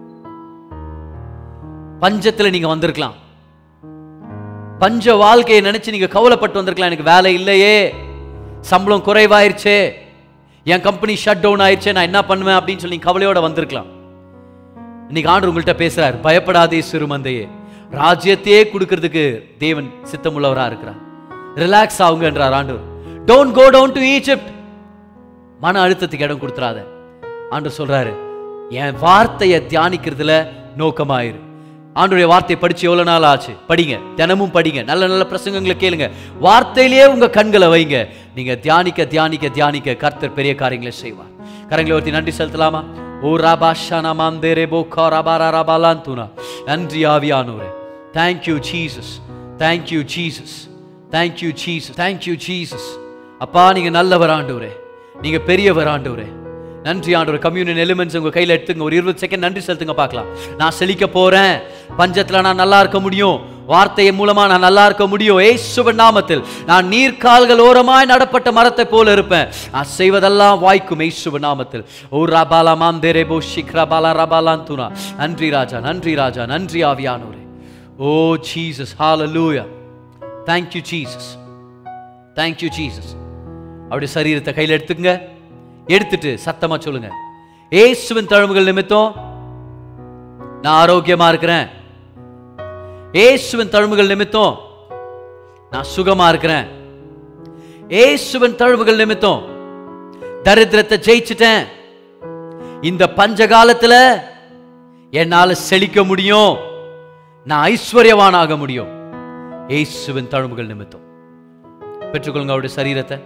பஞ்சத்துல நீங்க வந்திருக்கலாம் பஞ்ச வாழ்க்கையை நினைச்சு நீங்க கவலைப்பட்டு வந்திருக்கலாம் எனக்கு வேலை இல்லையே சம்பளம் குறைவாயிருச்சே என் கம்பெனி ஷட் டவுன் ஆயிடுச்சே நான் என்ன பண்ணுவேன் அப்படின்னு சொல்லி நீங்க கவலையோட வந்திருக்கலாம் இன்னைக்கு ஆண்டு உங்கள்கிட்ட பேசுறார் பயப்படாதே சிறுமந்தையே ராஜ்யத்தையே கொடுக்கிறதுக்கு தேவன் சித்தமுள்ளவரா இருக்கிறார் ரிலாக்ஸ் ஆகுங்கன்றார் ஆண்டவர் don't go down to Egypt மன அழுத்தத்துக்கு இடம் கொடுத்துறாத ஆண்டவர் சொல்றாரு என் வார்த்தையை தியானிக்கிறதுல நோக்கமாயிரு ஆண்டுடைய வார்த்தையை படிச்சு எவ்வளவு நாள் ஆச்சு படிங்க தினமும் படிங்க நல்ல நல்ல பிரசங்கங்களை கேளுங்க வார்த்தையிலேயே உங்க கண்களை வைங்க நீங்க தியானிக்க தியானிக்க தியானிக்க கர்த்தர் பெரிய காரியங்களை செய்வார் கரங்களை ஒருத்தி நன்றி செலுத்தலாமா ஓ ராபா ஷானா மாந்தேரே போக்கா ரபாரா ரபாலாந்துனா நன்றி ஆவியானோரே thank you Jesus thank you Jesus thank you Jesus thank you Jesus அப்பா நீங்க நல்லவர் ஆண்டவரே நீங்க பெரியவர் ஆண்டவரே நன்றி ஆண்டவர் கம்யூனியன் எலிமெண்ட்ஸ் உங்க கையில எடுத்துங்க ஒரு இருபது செகண்ட் நன்றி செலுத்துங்க பார்க்கலாம் நான் செழிக்க போறேன் பஞ்சத்துல நான் நல்லா இருக்க முடியும் வார்த்தையின் மூலமா நான் நல்லா இருக்க முடியும் ஏசுவன் நாமத்தில் நான் நீர்க்கால்கள் ஓரமாய் நடப்பட்ட மரத்தை போல இருப்பேன் நான் செய்வதெல்லாம் வாய்க்கும் ஏசுவன் நாமத்தில் ஓ ரபாலா மாந்தேரே போ ஷிக்ரா பாலா ரபாலான் துனா நன்றி ராஜா நன்றி ராஜா நன்றி ஆவியானவரே oh Jesus hallelujah thank you Jesus thank you Jesus அவருடைய சரீரத்தை கையில் எடுத்துக்கங்க எடுத்துட்டு சத்தமா சொல்லுங்க ஏசுவின் தழும்புகள் நிமித்தம் நான் ஆரோக்கியமா இருக்கிறேன் ஏசுவின் தழும்புகள் நிமித்தம் நான் சுகமா இருக்கிறேன் ஏசுவின் தழும்புகள் நிமித்தம் தரித்திரத்தை ஜெயிச்சிட்டேன் இந்த பஞ்ச காலத்துல என்னால செழிக்க முடியும் நான் ஐஸ்வர்யவானாக முடியும் ஏசுவின் தழும்புகள் நிமித்தம் பெற்றுக்கொள்ளுங்க அவருடைய சரீரத்தை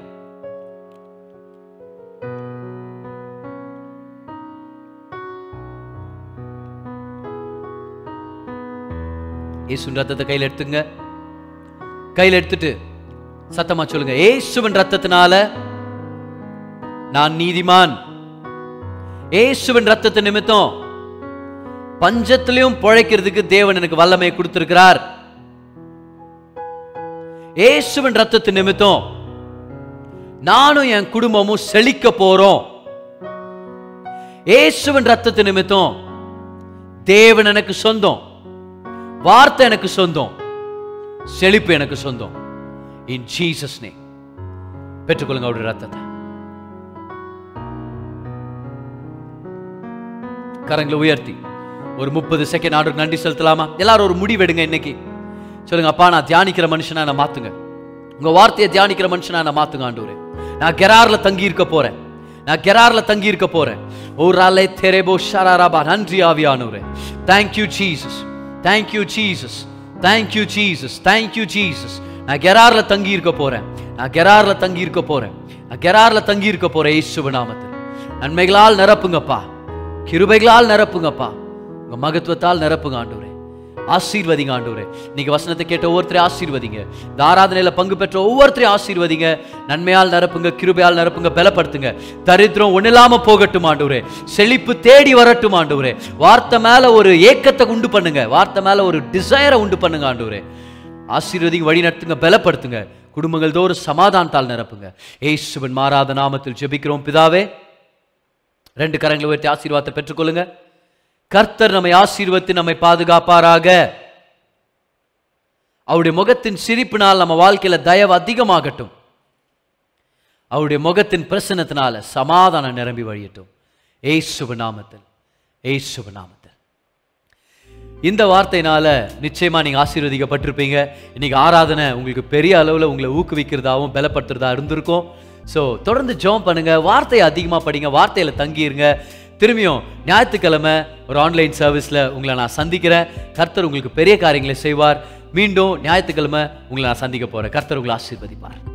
இயேசுவின் ரத்தத்தை கையில் எடுத்துங்க கையில் எடுத்துட்டு சத்தமா சொல்லுங்க இயேசுவின் ரத்தத்தினால நான் நீதிமான் இயேசுவின் ரத்தத்து நிமித்தம் பஞ்சத்திலையும் பிழைக்கிறதுக்கு தேவன் எனக்கு வல்லமை கொடுத்திருக்கிறார் இயேசுவின் ரத்தத்து நிமித்தம் நானும் என் குடும்பமும் செழிக்க போறோம் இயேசுவின் ரத்தத்து நிமித்தம் தேவன் எனக்கு சொந்தம் வார்த்தை எனக்கு சொந்தம் செழிப்பு எனக்கு சொந்தம் இன் ஜீசஸ் நே பெற்றுக்கொள்ளுங்க அவருடைய ரத்தத்தை கரங்களை உயர்த்தி ஒரு முப்பது செகண்ட் ஆர்டர் நன்றி செலுத்தலாமா எல்லாரும் ஒரு முடிவெடுங்க இன்னைக்கு சொல்லுங்க அப்பா நான் தியானிக்கிற மனுஷனா நான் மாத்துங்க உங்க வார்த்தையை தியானிக்கிற மனுஷனா நான் மாத்துங்க ஆண்டவரே நான் கெரார்ல தங்கி இருக்க போறேன் நான் கெரார்ல தங்கி இருக்க போறேன் ஒரு அலை தெரேபோ ஷராராபா நன்றி ஆவியானவரே thank you Jesus thank you Jesus thank you Jesus thank you Jesus நான் கெரார்ல தங்கி இருக்க போறேன் நான் கெரார்ல தங்கி இருக்க போறேன் நான் கெரார்ல தங்கி இருக்க போறேன் இயேசுவ நாமத்தில் நன்மைகளால் நிரப்புங்கப்பா கிருபைகளால் நிரப்புங்கப்பா உங்க மகத்துவத்தால் நிரப்புங்க ஆண்டவரே ஆசீர்வதிங்க ஆண்டவரே நீங்க வசனத்தை கேட்ட ஒவ்வொருத்தரையும் ஆசீர்வதிங்க இந்த ஆராதனையில பங்கு பெற்ற ஒவ்வொருத்தரையும் ஆசீர்வதிங்க நன்மையால் நிரப்புங்க கிருபையால் நிரப்புங்க பலப்படுத்துங்க தரித்திரம் ஒண்ணில்லாம போகட்டும் ஆண்டவரே செழிப்பு தேடி வரட்டும் ஆண்டவரே வார்த்தை மேல ஒரு ஏக்கத்தை உண்டு பண்ணுங்க வார்த்தை மேல ஒரு டிசைரை உண்டு பண்ணுங்க ஆண்டவரே ஆசீர்வதிங்க வழி நடத்துங்க பலப்படுத்துங்க குடும்பங்கள் தோறும் சமாதானத்தால் நிரப்புங்க ஏசுவன் மாறாத நாமத்தில் ஜெபிக்கிறோம் பிதாவே ரெண்டு கரங்களை உயர்த்தி ஆசீர்வாதத்தை பெற்றுக்கொள்ளுங்க கர்த்தர் நம்மை ஆசீர்வத்து நம்மை பாதுகாப்பாராக அவருடைய முகத்தின் சிரிப்பினால் நம்ம வாழ்க்கையில தயவு அதிகமாகட்டும் அவருடைய முகத்தின் பிரசன்னத்தினால சமாதானம் நிரம்பி வழியட்டும் ஏசுப நாமத்தில் ஏசுப நாமத்தில் இந்த வார்த்தையினால நிச்சயமா நீங்க ஆசீர்வதிக்கப்பட்டிருப்பீங்க இன்னைக்கு ஆராதனை உங்களுக்கு பெரிய அளவுல உங்களை ஊக்குவிக்கிறதாவும் பலப்படுத்துறதா இருந்திருக்கும் ஸோ தொடர்ந்து ஜெபம் பண்ணுங்க வார்த்தையை அதிகமா படிங்க வார்த்தையில தங்கிருங்க திரும்பியும் ஞாயிற்றுக்கிழமை ஒரு ஆன்லைன் சர்வீஸ்ல உங்களை நான் சந்திக்கிறேன் கர்த்தர் உங்களுக்கு பெரிய காரியங்களை செய்வார் மீண்டும் ஞாயிற்றுக்கிழமை உங்களை நான் சந்திக்க போறேன் கர்த்தர் உங்களை ஆசீர்வதிப்பார்